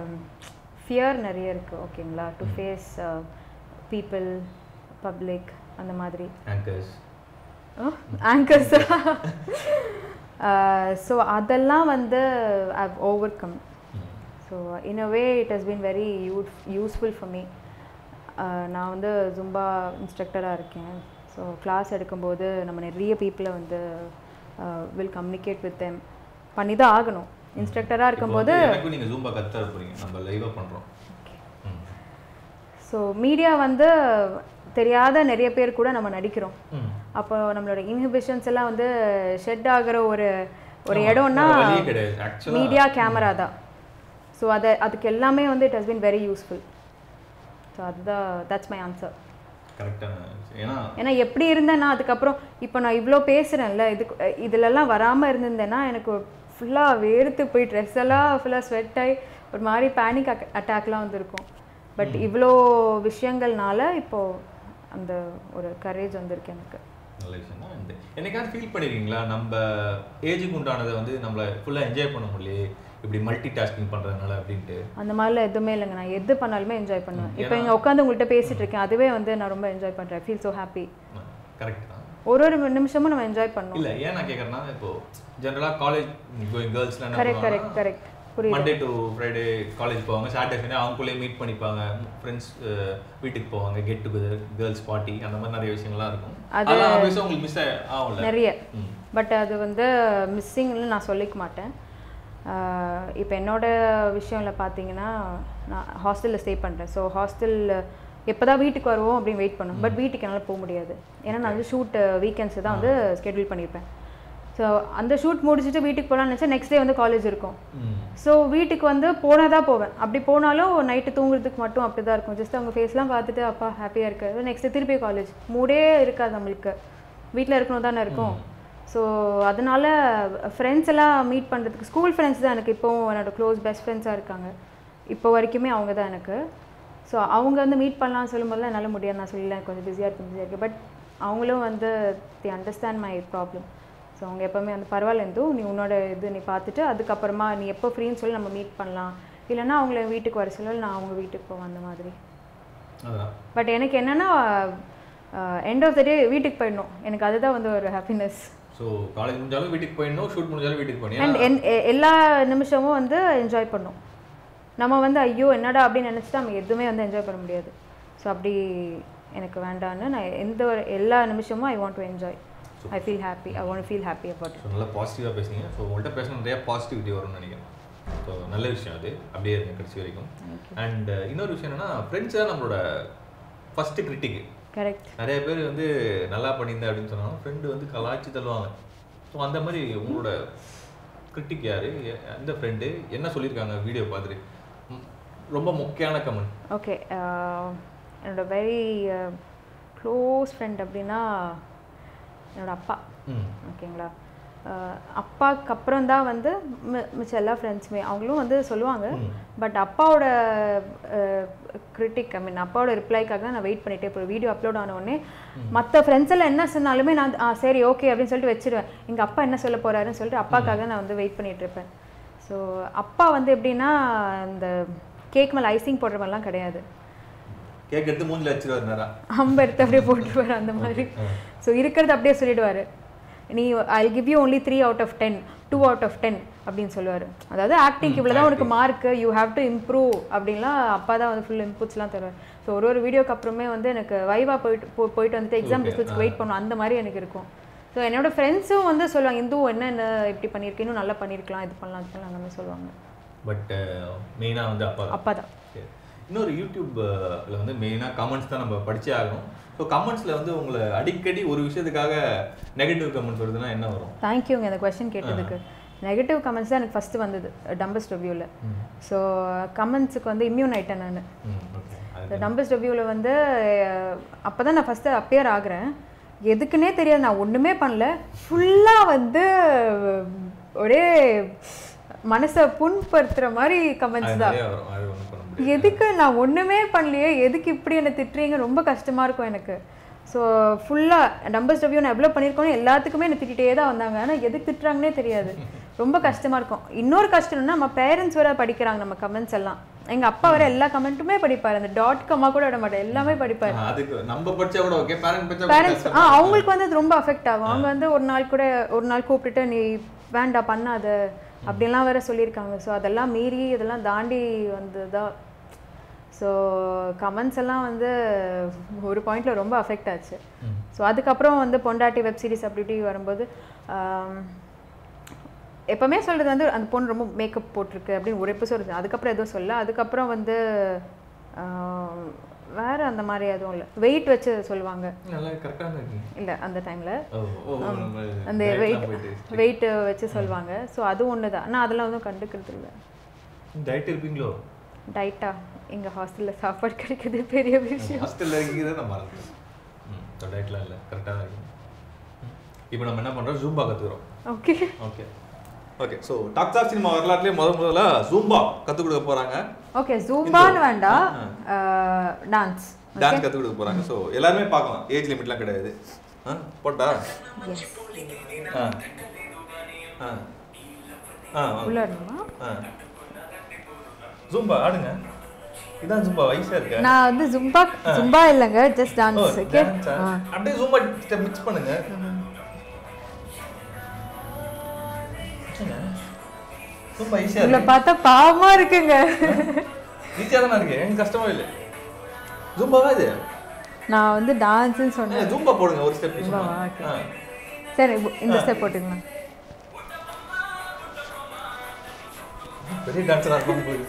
ஃபியர் நிறைய இருக்குது ஓகேங்களா டு ஃபேஸ் பீப்புள் பப்ளிக் அந்த மாதிரி ஆங்கர்ஸ் ஆங்கர்ஸ் ஸோ அதெல்லாம் வந்து I've overcome so in a way it has been very use useful for me நான் வந்து ஜும்பா இன்ஸ்ட்ரக்டராக இருக்கேன் ஸோ கிளாஸ் எடுக்கும்போது நம்ம நிறைய பீப்புளை வந்து வில் கம்யூனிகேட் வித் தெம் பண்ணி தான் ஆகணும் இன்ஸ்ட்ரக்டராக இருக்கும்போது எனக்கும் நீங்க ஜூம்பா கத்து போறீங்க நம்ம லைவா பண்றோம் ம். ஸோ மீடியா வந்து தெரியாத நிறைய பேர் கூட நம்ம நடிக்கிறோம் ம். அப்போ நம்மளோட இன்ஹிபிஷன்ஸ் எல்லாம் வந்து ஷெட் ஆகிற ஒரு ஒரு இடம்னா வேற வழியே கிடையாது ஆக்சுவலா மீடியா கேமரா தான் ஸோ அதை அதுக்கு எல்லாமே வந்து it has been very useful so அதுதான் தட்ஸ் மை ஆன்சர் கரெக்டான ஏன்னா ஏன்னா எப்படி இருந்தேன்னா அதுக்கப்புறம் இப்போ நான் இவ்வளோ பேசுகிறேன்ல இதுக்கு இதுலலாம் வராமல் இருந்திருந்தேன்னா எனக்கு ஃபுல்லாக வேர்த்து போய் ட்ரெஸ் எல்லாம் ஃபுல்லாக ஸ்வெட் ஆகி ஒரு மாதிரி பேனிக் அட்டாக்லாம் வந்திருக்கும் பட் இவ்வளோ விஷயங்கள்னால இப்போது அந்த ஒரு கரேஜ் வந்திருக்கு எனக்கு நல்ல விஷயம் தான் இந்த என்னைக்காவது ஃபீல் பண்ணிருக்கீங்களா நம்ம ஏஜுக்கு உண்டானதை வந்து நம்மள ஃபுல்லாக என்ஜாய் பண்ண முடியலையே இப்படி மல்டி டாஸ்கிங் பண்ணுறதுனால அப்படின்ட்டு அந்த மாதிரிலாம் எதுவுமே இல்லைங்க நான் எது பண்ணாலுமே என்ஜாய் பண்ணுவேன் இப்போ இங்கே உட்காந்து உங்கள்கிட்ட பேசிட்டு இருக்கேன் அதுவே வந்து நான் ரொம்ப என்ஜாய் பண்ணுறேன் ஃபீல் ஸோ ஹாப்பி கரெக்ட் தான் ஒரு ஒரு நிமிஷமும் நம்ம என்ஜாய் பண்ணணும் இல்ல ஏன் நான் கேட்குறேன்னா இப்போ ஜென்ரலாக காலேஜ் கோயிங் கேர்ள்ஸ்லாம் என்ன கரெக்ட் பண்ணுவாங்கன்னா கரெக்ட் கரெக்ட் புரியுது மண்டே டு ஃப்ரைடே காலேஜ் போவாங்க சாட்டர்டே சண்டே அவங்களுக்குள்ளே மீட் பண்ணிப்பாங்க ஃப்ரெண்ட்ஸ் வீட்டுக்கு போவாங்க கெட் டுகெதர் கேர்ள்ஸ் பார்ட்டி அந்த மாதிரி நிறைய விஷயங்கள்லாம் இருக்கும் அதெல்லாம் ஆப்வியஸாக உங்களுக்கு மிஸ் ஆகும்ல நிறைய ம். பட் அது வந்து மிஸ்ஸிங்னு நான் சொல்லிக்க மாட்டேன் இப்போ என்னோட விஷயம்ல பார்த்தீங்கன்னா நான் ஹாஸ்டலில் ஸ்டே பண்ணுறேன் ஸோ ஹாஸ்டலில் எப்போ தான் வீட்டுக்கு வருவோம் அப்படின்னு வெயிட் பண்ணும் பட் வீட்டுக்கு என்னால் போக முடியாது ஏன்னா நான் வந்து ஷூட் வீக்கெண்ட்ஸ் தான் வந்து ஸ்கெடியூல் பண்ணியிருப்பேன் ஸோ அந்த ஷூட் முடிச்சுட்டு வீட்டுக்கு போகலான்னு நினச்சா நெக்ஸ்ட் டே வந்து காலேஜ் இருக்கும் ம். ஸோ வீட்டுக்கு வந்து போனால் தான் போவேன் அப்படி போனாலும் நைட்டு தூங்குறதுக்கு மட்டும் அப்படி தான் இருக்கும் ஜஸ்ட் அவங்க ஃபேஸ்லாம் பார்த்துட்டு அப்பா ஹாப்பியாக இருக்குது நெக்ஸ்ட் திருப்பி காலேஜ் மூடே இருக்காது நம்மளுக்கு வீட்டில் இருக்கணும் தானே இருக்கும் ஸோ அதனால ஃப்ரெண்ட்ஸ் எல்லாம் மீட் பண்ணுறதுக்கு ஸ்கூல் ஃப்ரெண்ட்ஸ் தான் எனக்கு இப்போவும் என்னோட க்ளோஸ் பெஸ்ட் ஃப்ரெண்ட்ஸாக இருக்காங்க இப்போ வரைக்குமே அவங்க தான் எனக்கு ஸோ அவங்க வந்து மீட் பண்ணலாம்னு சொல்லும்போதெல்லாம் என்னால் முடியாது நான் சொல்லல கொஞ்சம் பிஸியாக இருக்கு பிஸியாக இருக்கு பட் அவங்களும் வந்து the understand my problem so அவங்க எப்போவுமே வந்து பரவாயில்ல இருந்து நீ உன்னோட இது நீ பார்த்துட்டு அதுக்கப்புறமா நீ எப்போ ஃப்ரீன்னு சொல்லி நம்ம மீட் பண்ணலாம் இல்லைன்னா அவங்கள வீட்டுக்கு வர சொல்ல நான் அவங்க வீட்டுக்கு போவேன் அந்த மாதிரி அதான் பட் எனக்கு என்னென்னா எண்ட் ஆஃப் த டே வீட்டுக்கு போயிடணும் எனக்கு அதுதான் வந்து ஒரு ஹாப்பினஸ் ஸோ காலேஜ் முடிஞ்சாலும் வீட்டுக்கு போயிடணும் ஷூட் முடிஞ்சாலும் வீட்டுக்கு போயிடணும் அண்ட் என் எ- எல்லா நிமிஷமும் வந்து என்ஜாய் பண்ணும் நம்ம வந்து ஐயோ என்னடா அப்படின்னு நினச்சிட்டு நம்ம எதுவுமே வந்து என்ஜாய் பண்ண முடியாது ஸோ அப்படி எனக்கு வேண்டான்னு நான் எந்த ஒரு எல்லா நிமிஷமும் I want to enjoy I feel happy I want feel happy about so நல்லா பாசிட்டிவாக பேசுனீங்க ஸோ உங்கள்கிட்ட பேச நிறைய பாசிட்டிவிட்டி வரும்னு நினைக்கிறேன் ஸோ நல்ல விஷயம் அது அப்படியே இருங்க கடைசி வரைக்கும் அண்ட் இன்னொரு விஷயம் என்னன்னா ஃப்ரெண்ட்ஸ் தான் நம்மளோட ஃபஸ்ட்டு கிரிட்டிக்கு கரெக்ட் நிறைய பேர் வந்து நல்லா பண்ணியிருந்த அப்படின்னு சொன்னாலும் ஃப்ரெண்டு வந்து கலாய்ச்சி தள்ளுவாங்க ஸோ அந்த மாதிரி உங்களோட கிரிட்டிக் யார் எந்த ஃப்ரெண்டு என்ன சொல்லியிருக்காங்க வீடியோ பார்த்துட்டு ம், ரொம்ப முக்கியமான கமெண்ட் ஓகே என்னோட வெரி க்ளோஸ் ஃப்ரெண்ட் அப்படின்னா என்னோட அப்பா ம் ஓகேங்களா அஹ் அப்பாவுக்கு அப்புறம் தான் வந்து மி- மிச்ச எல்லா ஃப்ரெண்ட்ஸுமே அவங்களும் வந்து சொல்லுவாங்க பட் அப்பாவோட கிரிட்டிக் ஐ மீன் அப்பாவோட ரிப்ளைக்காக தான் நான் வெயிட் பண்ணிட்டே இப்போ வீடியோ அப்லோட் ஆன உடனே மற்ற ஃப்ரெண்ட்ஸ் எல்லாம் என்ன சொன்னாலுமே நான் ஆ சரி ஓகே அப்படின்னு சொல்லிட்டு வச்சிருவேன் எங்கள் அப்பா என்ன சொல்ல போறாருன்னு சொல்லிட்டு அப்பாக்காக நான் வந்து வெயிட் பண்ணிட்டு இருப்பேன் ஸோ அப்பா வந்து எப்படின்னா இந்த கேக் மேலே ஐசிங் போடுற மாதிரிலாம் கிடையாது கேக் எடுத்து மூஞ்சில் வச்சிருவாரு நேரா அம்பு எடுத்து அப்படியே போட்டுருவார் அந்த மாதிரி ஸோ இருக்கிறது அப்படியே சொல்லிடுவார் நீ I give you only three out of ten two out of ten அப்படின்னு சொல்லுவார் அதாவது ஆக்டிங் இவ்வளோ தான் உனக்கு mark you have to improve அப்படின்லாம் அப்பா தான் வந்து ஃபுல் இன்புட்ஸ்லாம் தருவார் ஸோ ஒரு ஒரு வீடியோக்கு அப்புறமே வந்து எனக்கு வைவா போயிட்டு போ- போயிட்டு வந்துட்டு எக்ஸாம் ரிசல்ட்ஸ்க்கு வெயிட் பண்ணும் அந்த மாதிரி எனக்கு இருக்கும் ஸோ என்னோட ஃப்ரெண்ட்ஸும் வந்து சொல்லுவாங்க இந்து என்ன என்ன இப்படி பண்ணியிருக்கேன் இன்னும் நல்லா பண்ணியிருக்கலாம் இது பண்ணலாம் இது பண்ணலாம் அந்த மாதிரி சொல்லுவாங்க பட் மெயினாக வந்து அப்பா தான் அப்பா தான் சரி. இன்னொரு யூடியூப்ல வந்து மெயினாக கமெண்ட்ஸ் தான் நம்ம படிச்சே ஆகணும் ஸோ கமெண்ட்ஸில் வந்து உங்களை அடிக்கடி ஒரு விஷயத்துக்காக நெகட்டிவ் கமெண்ட்ஸ் வருதுன்னா என்ன வரும் தேங்க்யூங்க இந்த கொஸ்டின் கேட்டதுக்கு நெகட்டிவ் கமெண்ட்ஸ் தான் எனக்கு ஃபஸ்ட்டு வந்தது டம்பஸ் ரிவ்யூவில் ஸோ கமெண்ட்ஸுக்கு வந்து இம்யூன் ஆயிட்டேன் நான் ம் ஓகே அது இந்த டம்பஸ் ரிவ்யூவில் வந்து அப்போ தான் நான் ஃபஸ்ட்டு அப்பியர் ஆகுறேன் எதுக்குன்னே தெரியாது நான் ஒன்றுமே பண்ணல ஃபுல்லாக வந்து ஒரே மனசை புண்படுத்துகிற மாதிரி கமெண்ட்ஸ் அது தான் நிறைய வரும் அது ஒன்றும் பண்ண முடியாது எதுக்கு நான் ஒன்றுமே பண்ணலையே எதுக்கு இப்படி என்னை திட்டுறீங்க ரொம்ப கஷ்டமாக இருக்கும் எனக்கு ஸோ ஃபுல்லாக நம்பர்ஸ் ரிவ்யூ நான் எவ்வளோ பண்ணியிருக்கோன்னு எல்லாத்துக்குமே என்னை திட்டிகிட்டே தான் வந்தாங்க ஆனால் எதுக்கு திட்டுறாங்கன்னே தெரியாது ரொம்ப கஷ்டமாக இருக்கும் இன்னொரு கஷ்டம் என்னன்னா நம்ம பேரண்ட்ஸ் வேற படிக்கிறாங்க நம்ம கமெண்ட்ஸ் எல்லாம் எங்க அப்பா வர எல்லா கமெண்ட்டுமே படிப்பாரு அந்த டாட் கமா கூட விட மாட்டார் எல்லாமே படிப்பாரு ஆ, அதுக்கு நம்ம படிச்சா கூட ஓகே பேரண்ட் படிச்சா கூட பேரண்ட்ஸ் கஷ்டம். ஆ அவங்களுக்கு வந்து அது ரொம்ப அஃபெக்ட் ஆகும் அவங்க வந்து ஒரு நாள் கூட ஒரு நாள் கூப்பிட்டுட்டு நீ வேண்டாம் பண்ணாத அப்படிலாம் வேற சொல்லியிருக்காங்க ஸோ அதெல்லாம் மீறி இதெல்லாம் தாண்டி வந்ததா ஸோ கமெண்ட்ஸ் எல்லாம் வந்து ஒரு பாயிண்ட்ல ரொம்ப அஃபெக்ட் ஆச்சு ம். ஸோ அதுக்கப்புறம் வந்து பொண்டாட்டி வெப் சீரிஸ் அப்படி இப்படி வரும்போது ஆம், எப்பவுமே சொல்றது வந்து அந்த பொண்ணு ரொம்ப மேக்கப் போட்டிருக்கு அப்படின்னு ஒரு எபிசோட் இருக்கு அதுக்கப்புறம் எதுவும் சொல்ல அதுக்கப்புறம் வந்து ஆம், வேற அந்த மாதிரி எதுவும் இல்லை வெயிட் வச்சு சொல்லுவாங்க நல்லா கரெக்டாக இருக்கீங்க இல்லை அந்த டைமில் ஓ ஓ நம்ம அந்த diet வெயிட் லாம் போயிட்டு வெயிட் வச்சு சொல்லுவாங்க ஸோ அது ஒன்று தான் ஆனால் அதெல்லாம் ஒன்றும் கண்டுக்கிறது இல்லை டயட் இருப்பீங்களோ டைட்டா எங்கள் ஹாஸ்டலில் சாப்பாடு கிடைக்கிறது பெரிய விஷயம் ஹாஸ்டல்ல இருக்கீங்க நான் மறந்துட்டேன் ம் டயட்லாம் இல்லை கரெக்டாக தான் இருக்கீங்க இப்போ நம்ம என்ன பண்ணுறோம் ஜூம்பா கற்றுக்குறோம் okay okay okay so talks of cinema வரலாற்றுலேயே முத முதல்ல ஜூம்பா கற்றுக் கொடுக்க போகிறாங்க ஓகே ஜூம்பான்னு வேண்டாம் டான்ஸ் டான்ஸ் கற்றுக் கொடுக்க போகிறாங்க ஸோ எல்லாருமே பார்க்கலாம் ஏஜ் லிமிட்லாம் கிடையாது ஆ போட்டா எஸ் ஆ ஆ ஆ ஆ உள்ள வரணுமா ஆ ஜூம்பா ஆடுங்க இதான் ஜூம்பா வயசா இருக்க நான் வந்து ஜும்பா ஜும்பா இல்லைங்க just oh, dance okay dance ஆ? அப்படியே ஜூம்பா ஸ்டெப் மிக்ஸ் பண்ணுங்க ஜூம்பா ஈஸியா உங்களை இருக்கு பார்த்தா பாவமா இருக்குங்க ஈஸியா தானே இருக்கு எனக்கு கஷ்டமா இல்லை ஜூம்பாவா இது நான் வந்து டான்ஸ்னு சொன்னேன் ஜூம்பா போடுங்க ஒரு ஸ்டெப் ஜும்பாவா? Okay. சரி இப்போ இந்த ஸ்டெப் போட்டுக்கலாம் பெரிய டான்ஸரா இருக்கும் போது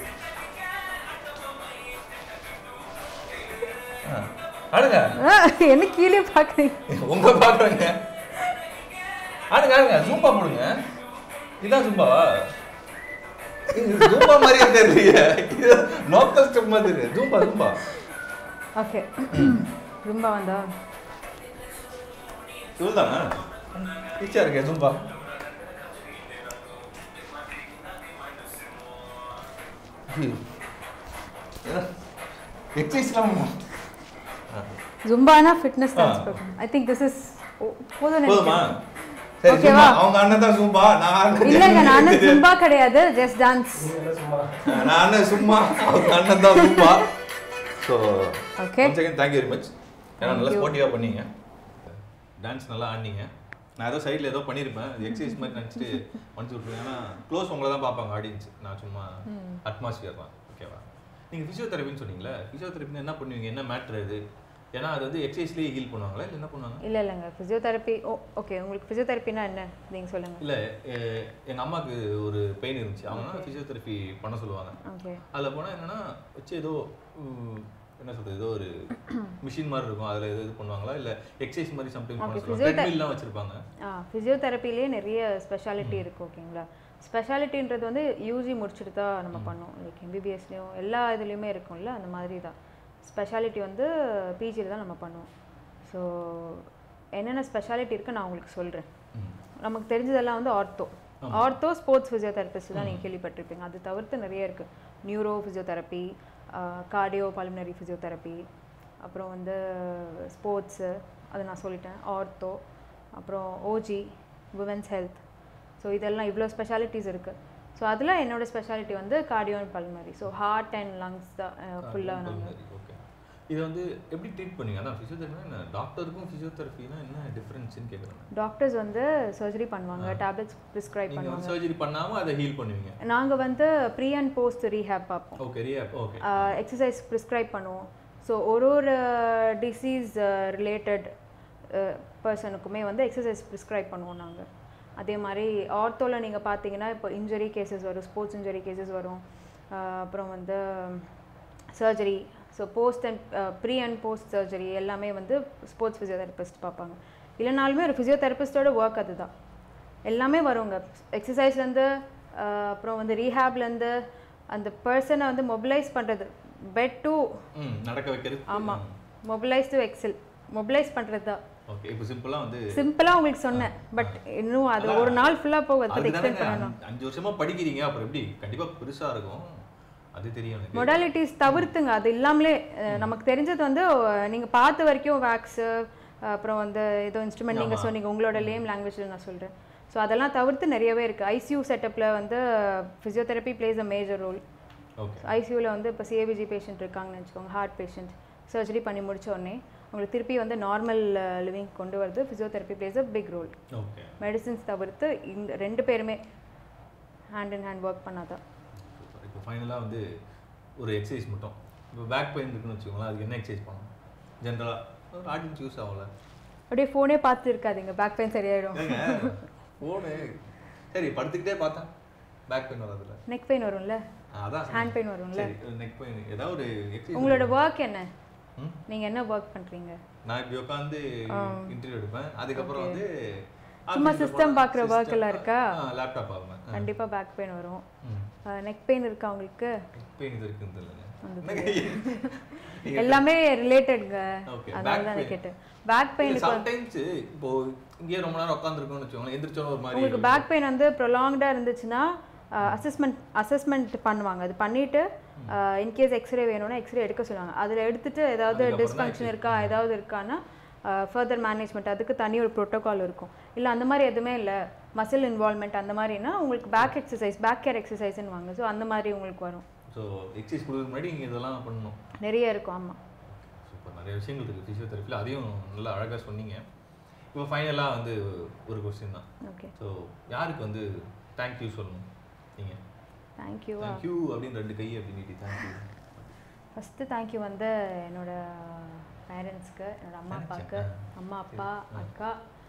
ஆ, ஆடுங்க ஆ, என்ன கீழே பார்க்குறீங்க உங்க பாக்குறேங்க ஆடுங்க ஆடுங்க ஜூம்பா போடுங்க இதான் ஜூம்பாவா இது ஜூம்பா மாதிரியே தெரியலையே இது லோக்கல் ஸ்டெப் மாதிரி இருக்கு ஜூம்பா ஜூம்பா ஓகே ஜும்பா வந்தா இவ்வளோதானா ஈஸியா இருக்கே ஜூம்பா எக்ஸசைஸ்லாம் ஜும்பானா ஃபிட்னஸ் டான்ஸ் ஆ. Programme I think this is போதும் போதுமா நினைக்கிறேன் சரி ஓகேவா? ஜூம்பா அவங்க அண்ணன் தான் ஜூம்பா நான் அண்ணன் இல்லைங்க நானும் ஜும்பா கிடையாது ஜஸ்ட் டான்ஸ் நான் அண்ணன் சும்மா அவங்க அண்ணன் தான் Zumba so Okay. One second thank you very much ஏன்னா நல்லா Thank you. ஸ்போர்ட்டிவாக பண்ணீங்க டான்ஸ் நல்லா ஆடினீங்க நான் ஏதோ சைடில் ஏதோ பண்ணியிருப்பேன் எக்ஸசைஸ் மாதிரி நினச்சிட்டு மனசு விட்டுருவேன் ஏன்னா க்ளோஸ் உங்களை தான் பார்ப்பாங்க ஆடியன்ஸ் நான் சும்மா அட்மாஸ்பியர் தான் ஓகேவா நீங்கள் ஃபிசியோதெரபின்னு சொன்னீங்களே ஃபிசியோதெரபின்னு என்ன பண்ணுவீங்க என்ன மேட்ரு அது ஏன்னா அது வந்து எக்ஸசைஸ்லேயே ஹீல் பண்ணுவாங்களா இல்லை என்ன பண்ணுவாங்க இல்லை இல்லைங்க ஃபிசியோதெரப்பி ஓ ஓகே உங்களுக்கு ஃபிசியோதெரப்பினா என்ன நீங்கள் சொல்லுங்க இல்லை எங்கள் அம்மாவுக்கு ஒரு பெயின் இருந்துச்சு அவங்க ஃபிசியோதெரபி பண்ண சொல்லுவாங்க ஓகே அதில் போனால் என்னன்னா வச்சு ஏதோ உம், என்ன சொல்றது ஏதோ ஒரு மிஷின் மாதிரி இருக்கும் அதில் ஏதோ இது பண்ணுவாங்களா இல்லை எக்ஸசைஸ் மாதிரி சம்டைம்ஸ் பண்ண Okay, சொல்லுவாங்க physiothe- ட்ரெட்மில்லாம் வச்சிருப்பாங்க ஆ ஃபிசியோதெரப்பிலே நிறைய ஸ்பெஷாலிட்டி இருக்குது ஓகேங்களா ஸ்பெஷாலிட்டின்றது வந்து யூஜி முடிச்சுட்டு தான் நம்ம பண்ணோம் லைக் எம்பிபிஎஸ்லேயும் எல்லா இதுலேயுமே இருக்கும்ல அந்த மாதிரி தான் ஸ்பெஷாலிட்டி வந்து பிஜியில் தான் நம்ம பண்ணுவோம் ஸோ என்னென்ன ஸ்பெஷாலிட்டி இருக்குது நான் உங்களுக்கு சொல்கிறேன் நமக்கு தெரிஞ்சதெல்லாம் வந்து ஆர்த்தோ ஆர்த்தோ ஸ்போர்ட்ஸ் ஃபிசியோதெரபிஸ்ட் தான் நீங்கள் கேள்விப்பட்டிருப்பீங்க அது தவிர்த்து நிறைய இருக்குது neuro physiotherapy cardio pulmonary physiotherapy அப்புறம் வந்து ஸ்போர்ட்ஸு அது நான் சொல்லிட்டேன் ஆர்த்தோ அப்புறம் ஓஜி உமன்ஸ் ஹெல்த் ஸோ இதெல்லாம் இவ்வளோ ஸ்பெஷாலிட்டிஸ் இருக்குது ஸோ அதில் என்னோட ஸ்பெஷாலிட்டி வந்து cardio and pulmonary so heart and lungs தான் ஃபுல்லாக நாங்கள் ஓகே இது வந்து எப்படி ட்ரீட் பண்ணுவீங்க அதான் ஃபிசியோதெரபினா என்ன டாக்டருக்கும் ஃபிசியோதெரபினா என்ன டிஃப்ரென்ஸ்னு கேட்குறேன் டாக்டர்ஸ் வந்து சர்ஜரி பண்ணுவாங்க டேப்லெட்ஸ் ப்ரிஸ்கிரைப் நீங்கள் பண்ணுவாங்க வந்து சர்ஜரி பண்ணாமல் அதை ஹீல் பண்ணுவீங்க நாங்கள் வந்து ப்ரீ அண்ட் போஸ்ட் ரீஹேப் பார்ப்போம் okay Riya okay exercise prescribe பண்ணுவோம் ஸோ ஒரு ஒரு டிசீஸ் ரிலேட்டட் பர்சனுக்குமே வந்து எக்ஸசைஸ் ப்ரிஸ்கிரைப் பண்ணுவோம் நாங்கள் அதே மாதிரி ஆர்த்தோவில் நீங்கள் பார்த்தீங்கன்னா இப்போ இன்ஜுரி கேசஸ் வரும் ஸ்போர்ட்ஸ் இன்ஜுரி கேசஸ் வரும் அஹ் அப்புறம் வந்து surgery so post and pre and post surgery எல்லாமே வந்து ஸ்போர்ட்ஸ் ஃபிசியோதெரபிஸ்ட் பார்ப்பாங்க இல்லைனாலுமே ஒரு ஃபிசியோதெரபிஸ்டோட ஒர்க் அதுதான் எல்லாமே வருங்க எக்ஸசைஸ்லேருந்து அப்புறம் வந்து ரீஹேப்லேருந்து அந்த பர்சனை வந்து மொபிலைஸ் பண்ணுறது பெட் டு ம் நடக்க வைக்கிறது ஆமாம் மொபிலைஸ் டு எக்ஸல் மொபிலைஸ் பண்ணுறது தான் ஓகே இப்போ சிம்பிளாக வந்து சிம்பிளாக உங்களுக்கு சொன்னேன் பட் இன்னும் அது ஒரு நாள் ஃபுல்லாக போகும் அதை பற்றி எக்ஸ்பிளைன் அதுதானங்க பண்ணணும் அஞ்சு- அஞ்சு வருஷமா படிக்கிறீங்க அப்புறம் எப்படி கண்டிப்பா பெருசா இருக்கும் அது தெரியும் எனக்கு மொடாலிட்டிஸ் தவிர்த்துங்க அது இல்லாமலே அஹ், நமக்கு தெரிஞ்சது வந்து அஹ், நீங்க பார்த்த வரைக்கும் வேக்ஸு அப்புறம் வந்து ஏதோ இன்ஸ்ட்ருமெண்ட் நீங்க சொன்னீங்க உங்களோட லேம் லாங்குவேஜில் நான் சொல்றேன் ஸோ அதெல்லாம் தவிர்த்து நிறையவே இருக்கு ஐசியூ செட்டப்ல வந்து physiotherapy plays a major role okay ஐசியூவில் வந்து இப்போ சிஏபிஜி பேஷண்ட் இருக்காங்கன்னு வச்சுக்கோங்க ஹார்ட் பேஷண்ட் சர்ஜரி பண்ணி முடிச்ச உடனே உங்களுக்கு திருப்பி வந்து நார்மல் லிவிங் கொண்டு வரது physiotherapy plays a big role okay medicines தவிர்த்து இந்த ரெண்டு பேருமே ஹேண்ட் இன் ஹேண்ட் ஒர்க் பண்ணாதான் சூப்பர் இப்போ ஃபைனலாக வந்து ஒரு எக்ஸசைஸ் மட்டும் இப்போ பேக் பெயின் இருக்குன்னு வச்சுக்கோங்களேன் அதுக்கு என்ன எக்ஸசைஸ் பண்ணணும் ஜென்ரலாக ஒரு ஆடியன்ஸ் யூஸ் ஆகல அப்படியே ஃபோனே பார்த்து இருக்காதீங்க பேக் பெயின் சரியாயிடும் ஃபோனு சரி படுத்துக்கிட்டே பார்த்தா பேக் பெயின் வராதுல்ல நெக் பெயின் வரும்ல அதான் ஹேண்ட் பெயின் வரும்ல சரி நெக் பெயின் ஏதாவது ஒரு எக்ஸசைஸ் உங்களோட ஒர்க் என்ன ம் நீங்கள் என்ன ஒர்க் பண்ணுறீங்க நான் இப்படி உட்காந்து இன்டர்வியூ எடுப்பேன் அதுக்கப்புறம் வந்து சும்மா system பார்க்குற work எல்லாம் இருக்கா? லேப்டாப் ஆகுவேன் கண்டிப்பாக பேக் பெயின் வரும் ம் நெக் பெயின் இருக்கா உங்களுக்கு பெயின் இது இருக்குன்னு தெரியல எல்லாமே ரிலேட்டட்ங்க Okay, அதனால back தான் pain. கேட்டேன் பேக் பெயின் சம்டைம்ஸ் இப்போ இங்கேயே ரொம்ப நேரம் உட்காந்துருக்கோம்னு வச்சுக்கோங்களேன் எந்திரிச்சோம் ஒரு மாதிரி உங்களுக்கு பேக் பெயின் வந்து ப்ரொலாங்டாக இருந்துச்சுன்னா அசஸ்மெண்ட் அசஸ்மெண்ட் பண்ணுவாங்க அது பண்ணிட்டு இன்கேஸ் எக்ஸ்ரே வேணும்னா எக்ஸ்ரே எடுக்க சொல்லுவாங்க அதில் எடுத்துட்டு ஏதாவது அதுக்கப்புறம் தான் டிஸ்ஃபங்க்ஷன் இருக்கா ஏதாவது இருக்கான்னா ஃபர்தர் மேனேஜ்மெண்ட் அதுக்கு தனி ஒரு ப்ரோட்டோகால் இருக்கும் இல்லை அந்த மாதிரி எதுவுமே இல்லை மசில் இன்வால்மெண்ட் அந்த மாதிரினா உங்களுக்கு பேக் எக்ஸசைஸ் பேக் கேர் எக்ஸசைஸ்னு வாங்க ஸோ அந்த மாதிரி உங்களுக்கு வரும் ஸோ எக்ஸசைஸ் கொடுக்க முன்னாடி நீங்கள் இதெல்லாம் பண்ணணும் நிறைய இருக்கும் ஆமாம் சூப்பர் நிறைய விஷயங்கள் இருக்குது ஃபிசியோதெரப்பியில் அதையும் நல்லா அழகாக சொன்னீங்க இப்போ ஃபைனலாக வந்து ஒரு கொஸ்டின் தான் ஓகே ஸோ யாருக்கு வந்து தேங்க்யூ சொல்லணும் நீங்கள் தேங்க்யூ தேங்க்யூ அப்படின்னு ரெண்டு கை அப்படி நீட்டி தேங்க்யூ ஃபஸ்ட்டு தேங்க்யூ வந்து என்னோட பேரண்ட்ஸ்க்கு என்னோட அம்மா அப்பாவுக்கு அம்மா அப்பா அக்கா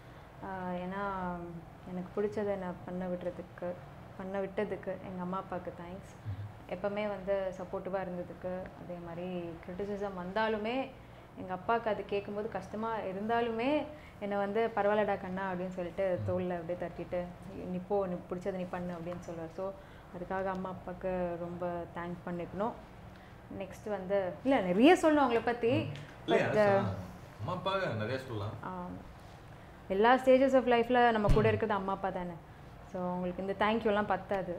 ஆஹ் ஏன்னா எனக்கு பிடிச்சதை நான் பண்ண விடுறதுக்கு பண்ண விட்டதுக்கு எங்கள் அம்மா அப்பாவுக்கு தேங்க்ஸ் எப்போவுமே வந்து சப்போர்ட்டிவாக இருந்ததுக்கு அதே மாதிரி கிரிட்டிசிசம் வந்தாலுமே எங்கள் அப்பாவுக்கு அது கேட்கும்போது கஷ்டமாக இருந்தாலுமே என்னை வந்து பரவாயில்லடா கண்ணா அப்படின்னு சொல்லிட்டு தோளில் அப்படியே தட்டிட்டு நீ போ நீ பிடிச்சதை நீ பண்ணு அப்படின்னு சொல்லுவார் ஸோ அதுக்காக அம்மா அப்பாவுக்கு ரொம்ப தேங்க் பண்ணிக்கணும் நெக்ஸ்ட் வந்து இல்லை நிறைய சொல்லணும் அவங்கள பற்றி இல்லை அம்மா அப்பா நிறைய சொல்லலாம் ஆம். எல்லா ஸ்டேஜஸ் ஆஃப் லைஃப்பில் நம்ம கூட இருக்கிறது அம்மா அப்பா தானே ஸோ அவங்களுக்கு இந்த தேங்க்யூலாம் பத்தாது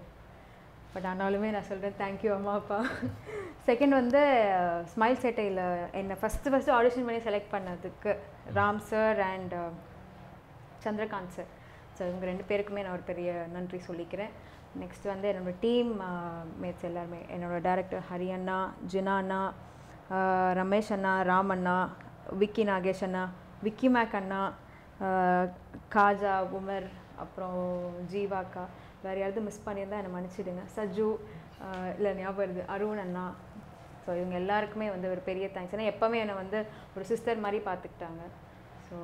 பட் ஆனாலுமே நான் சொல்கிறேன் தேங்க்யூ அம்மா அப்பா செகண்ட் வந்து ஸ்மைல் சேட்டையில் என்னை ஃபஸ்ட்டு ஃபஸ்ட்டு ஆடிஷன் பண்ணி செலக்ட் பண்ணதுக்கு Ram sir and Chandrakanth sir so இவங்க ரெண்டு பேருக்குமே நான் ஒரு பெரிய நன்றி சொல்லிக்கிறேன் நெக்ஸ்ட் வந்து என்னோடய டீம் மேட்ஸ் எல்லாருமே என்னோட டேரக்டர் ஹரி அண்ணா ஜினா அண்ணா ஆஹ் ரமேஷ் அண்ணா ராம் அண்ணா விக்கி நாகேஷ் அண்ணா விக்கி மேக் அண்ணா ஆஹ் காஜா உமர் அப்புறம் ஜீவாக்கா வேறு யாராவது மிஸ் பண்ணியிருந்தா என்னை மன்னிச்சிடுங்க சஜு இல்லை ஞாபகம் வருது அருண் அண்ணா ஸோ இவங்க எல்லாருக்குமே வந்து ஒரு பெரிய தேங்க்ஸ் ஏன்னா எப்போவுமே என்னை வந்து ஒரு சிஸ்டர் மாதிரி பார்த்துக்கிட்டாங்க ஸோ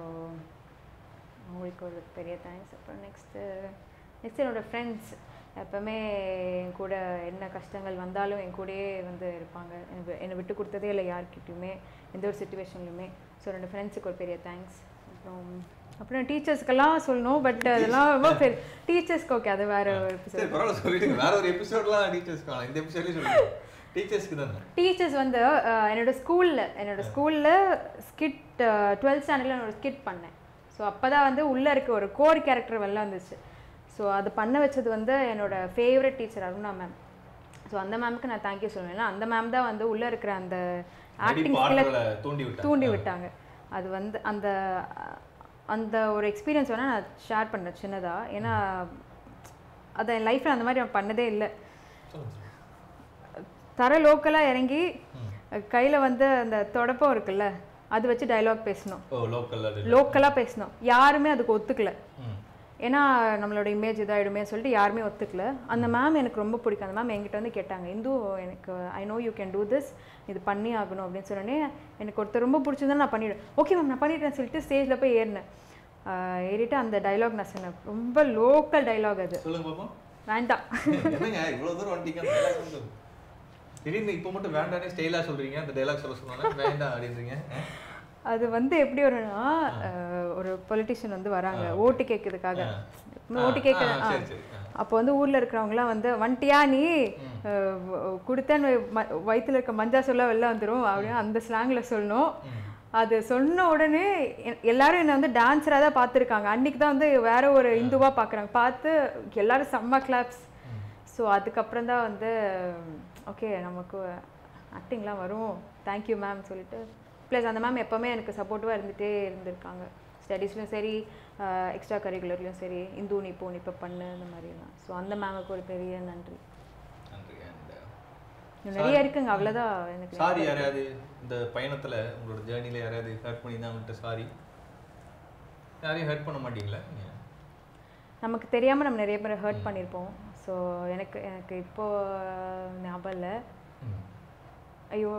அவங்களுக்கு ஒரு பெரிய தேங்க்ஸ் அப்புறம் நெக்ஸ்ட்டு நெக்ஸ்ட் என்னோடய ஃப்ரெண்ட்ஸ் எப்போவுமே என் கூட என்ன கஷ்டங்கள் வந்தாலும் என் கூடயே வந்து இருப்பாங்க எனக்கு என்னை விட்டு கொடுத்ததே இல்லை யார்கிட்டயுமே எந்த ஒரு சுச்சுவேஷன்லையுமே ஸோ என்னோட ஃப்ரெண்ட்ஸுக்கு ஒரு பெரிய தேங்க்ஸ் அப்புறம் அப்புறம் டீச்சர்ஸ்க்கெல்லாம் சொல்லணும் பட் அதெல்லாம் ரொம்ப பெரிய டீச்சர்ஸ்க்கு ஓகே அது வேறு ஒரு episode. சரி பரவாயில்ல சொல்லிடுங்க வேற ஒரு எபிசோட்லாம் டீச்சர்ஸ் காணும் இந்த எபிசோட்லேயும் சொல்லுங்க டீச்சர்ஸ்க்கு தானே டீச்சர்ஸ் வந்து அஹ், என்னோட ஸ்கூலில் என்னோட ஸ்கூலில் ஸ்கிட் டுவெல்த் ஸ்டாண்டர்டில் என்னோட ஸ்கிட் பண்ணேன் ஸோ அப்போ தான் வந்து உள்ளே இருக்க ஒரு கோர் கேரக்டர் வெளில வந்துச்சு ஸோ அது பண்ண வச்சது வந்து என்னோட favourite teacher Aruna ma'am so அந்த மேம்க்கு நான் தேங்க்யூ சொல்லுவேன் ஏன்னா அந்த மேம் தான் வந்து உள்ளே இருக்கிற அந்த ஆக்டிங் ஸ்கில்லை பாடல்களை தூண்டி விட்டாங்க தூண்டி விட்டாங்க அது வந்து அந்த அந்த ஒரு எக்ஸ்பீரியன்ஸ் வேணால் நான் ஷேர் பண்ணுறேன் சின்னதாக ஏன்னா அதை என் லைஃப்பில் அந்த மாதிரி நான் பண்ணதே இல்லை சொல்லுங்க சொல்லுங்க. தர லோக்கலாக இறங்கி கையில் வந்து அந்த தொடப்பம் இருக்குல்ல அது வச்சு டயலாக் பேசணும் ஓ லோக்கல் லோக்கலாக பேசணும் யாருமே அதுக்கு ஒத்துக்கல ம் ஏன்னா நம்மளோட இமேஜ் இதாகிடுமே சொல்லிட்டு யாருமே ஒத்துக்கல அந்த மேம் எனக்கு ரொம்ப பிடிக்கும் அந்த மேம் என்கிட்ட வந்து கேட்டாங்க இந்து எனக்கு I know you can do this இது பண்ணி ஆகணும் அப்படின்னு சொன்னோடனே எனக்கு ஒருத்தர் ரொம்ப பிடிச்சிருந்தா நான் பண்ணிவிடுவேன் ஓகே மேம் நான் பண்ணிடுறேன் சொல்லிட்டு ஸ்டேஜில் போய் ஏறினேன் ஆஹ் ஏறிட்டு அந்த டைலாக் நான் சொன்னேன் ரொம்ப லோக்கல் டைலாக் அது சொல்லுங்க பாப்போம் வேண்டாம் என்னங்க இவ்வளவு தூரம் வந்துட்டீங்க அந்த dialogue வந்து திடீர்னு இப்போ மட்டும் வேண்டானே ஸ்டைலா சொல்றீங்க அந்த டைலாக் சொல்ல சொன்னாங்க வேண்டாம் அப்படின்றீங்க அது வந்து எப்படி வரும்னா ஆஹ் ஒரு பொலிட்டிஷியன் வந்து வராங்க ஓட்டு கேட்கறதுக்காக ஓட்டு கேட்க ஆ, சரி சரி ஆ. அப்போ வந்து ஊர்ல இருக்கிறவங்கலாம் வந்து வந்துட்டியா நீ அஹ் வ- கொடுத்தேன்னு ம- வயித்துல இருக்க மஞ்சா சொல்ல வெளில வந்துரும் அப்படின்னு அந்த ஸ்லாங்ல சொல்லணும் அது சொன்ன உடனே எ- எல்லாரும் என்னை வந்து டான்ஸராக தான் பார்த்துருக்காங்க அன்னைக்கு தான் வந்து வேற ஒரு இந்துவா பார்க்குறாங்க பார்த்து எல்லாரும் செம்ம கிளாப்ஸ் ஸோ அதுக்கப்புறம் தான் வந்து ஓகே நமக்கு ஆக்டிங்லாம் வரும் தேங்க்யூ மேம் சொல்லிட்டு ப்ளஸ் அந்த மேம் எப்போவுமே எனக்கு சப்போர்ட்டிவாக இருந்துகிட்டே இருந்திருக்காங்க ஸ்டடீஸ்லையும் சரி எக்ஸ்ட்ரா கரிக்குலர்லையும் சரி இந்து நீ போ நீ இப்போ பண்ணு அந்த மாதிரிலாம் ஸோ அந்த மேமுக்கு ஒரு பெரிய நன்றி நன்றி அண்ட் இன்னும் நிறைய இருக்குங்க அவ்வளோதான் எனக்கு சாரி யாரையாவது இந்த பயணத்துல உங்களோட ஜேர்னில யாரையாவது ஹர்ட் பண்ணியிருந்தாங்கன்ட்டு சாரி யாரையும் ஹர்ட் பண்ண மாட்டீங்களா நீங்க நமக்கு தெரியாமல் நம்ம நிறைய பேரை ஹர்ட் பண்ணியிருப்போம் ஸோ எனக்கு எனக்கு இப்போ ஞாபகம் இல்லை ம். ஐயோ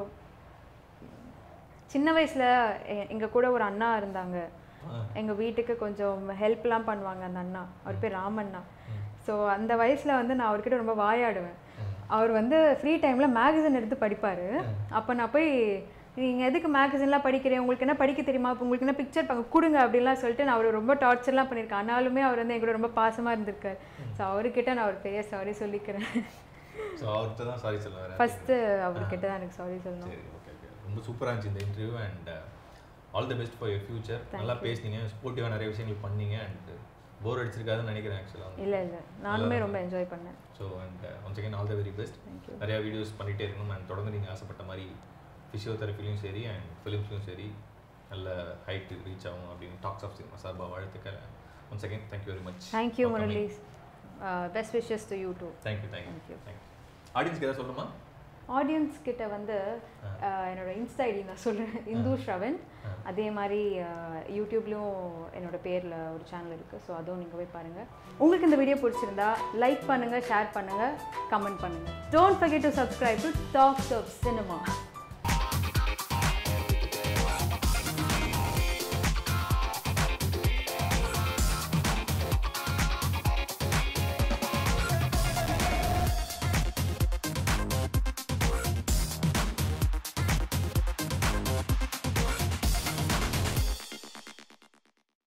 சின்ன வயசில் எங்கள் கூட ஒரு அண்ணா இருந்தாங்க ஆ. எங்கள் வீட்டுக்கு கொஞ்சம் ஹெல்ப்லாம் பண்ணுவாங்க அந்த அண்ணா அவர் பேர் ராமண்ணா ஸோ அந்த வயசில் வந்து நான் அவர்கிட்ட ரொம்ப வாயாடுவேன் அவர் வந்து ஃப்ரீ டைமில் மேகசின் எடுத்து படிப்பார் அப்போ நான் போய் நீங்கள் எதுக்கு மேகசின்லாம் படிக்கிறேன் உங்களுக்கு என்ன படிக்க தெரியுமா இப்போ உங்களுக்கு என்ன பிக்சர் பார்க்க கொடுங்க அப்படின்லாம் சொல்லிட்டு நான் அவர் ரொம்ப டார்ச்சர்லாம் பண்ணியிருக்கேன் ஆனாலுமே அவர் வந்து எங்களோட ரொம்ப பாசமாக இருந்திருக்கார் ஸோ அவர்கிட்ட நான் ஒரு பெரிய சாரி சொல்லிக்கிறேன் ஸோ அவர்கிட்ட தான் சாரி சொல்ல வரேன் ஃபஸ்ட்டு அவர்கிட்ட தான் எனக்கு சாரி சொல்லணும் சரி ஓகே ஓகே ரொம்ப சூப்பராக இருந்துச்சு இந்த interview and all the best for your future நல்லா பேசுனீங்க ஸ்போர்ட்டிவாக நிறைய விஷயங்கள் பண்ணீங்க அண்ட் போர் அடிச்சிருக்காதுன்னு நினைக்கிறேன் ஆக்சுவலாக இல்லை இல்லை நானுமே ரொம்ப என்ஜாய் பண்ணேன் so and once again all the very best Thank you. நிறையா வீடியோஸ் பண்ணிகிட்டே இருக்கணும் அண்ட் தொடர்ந்து நீங்கள் ஆசைப்பட்ட மாதிரி ஃபிசியோதெரப்பிலையும் சரி அண்ட் ஃபிலிம்ஸ்லையும் சரி நல்ல ஹைட்டு ரீச் ஆகும் அப்படின்னு டாக்ஸ் ஆஃப் சினிமா சார்பாக வாழ்த்துக்கள் once again thank you very much thank you Murali best wishes to you too thank you thank you thank you ஆடியன்ஸ்க்கு ஏதாவது சொல்லணுமா ஆடியன்ஸ் கிட்ட வந்து அஹ், என்னோட இன்ஸ்டா ஐடி நான் சொல்கிறேன் இந்து ஸ்ரவன் அதே மாதிரி அஹ், யூடியூப்லேயும் என்னோட பேரில் ஒரு சேனல் இருக்குது ஸோ அதுவும் நீங்கள் போய் பாருங்கள் உங்களுக்கு இந்த வீடியோ பிடிச்சிருந்தா லைக் பண்ணுங்கள் ஷேர் பண்ணுங்கள் கமெண்ட் பண்ணுங்கள் don't forget to subscribe to talks of cinema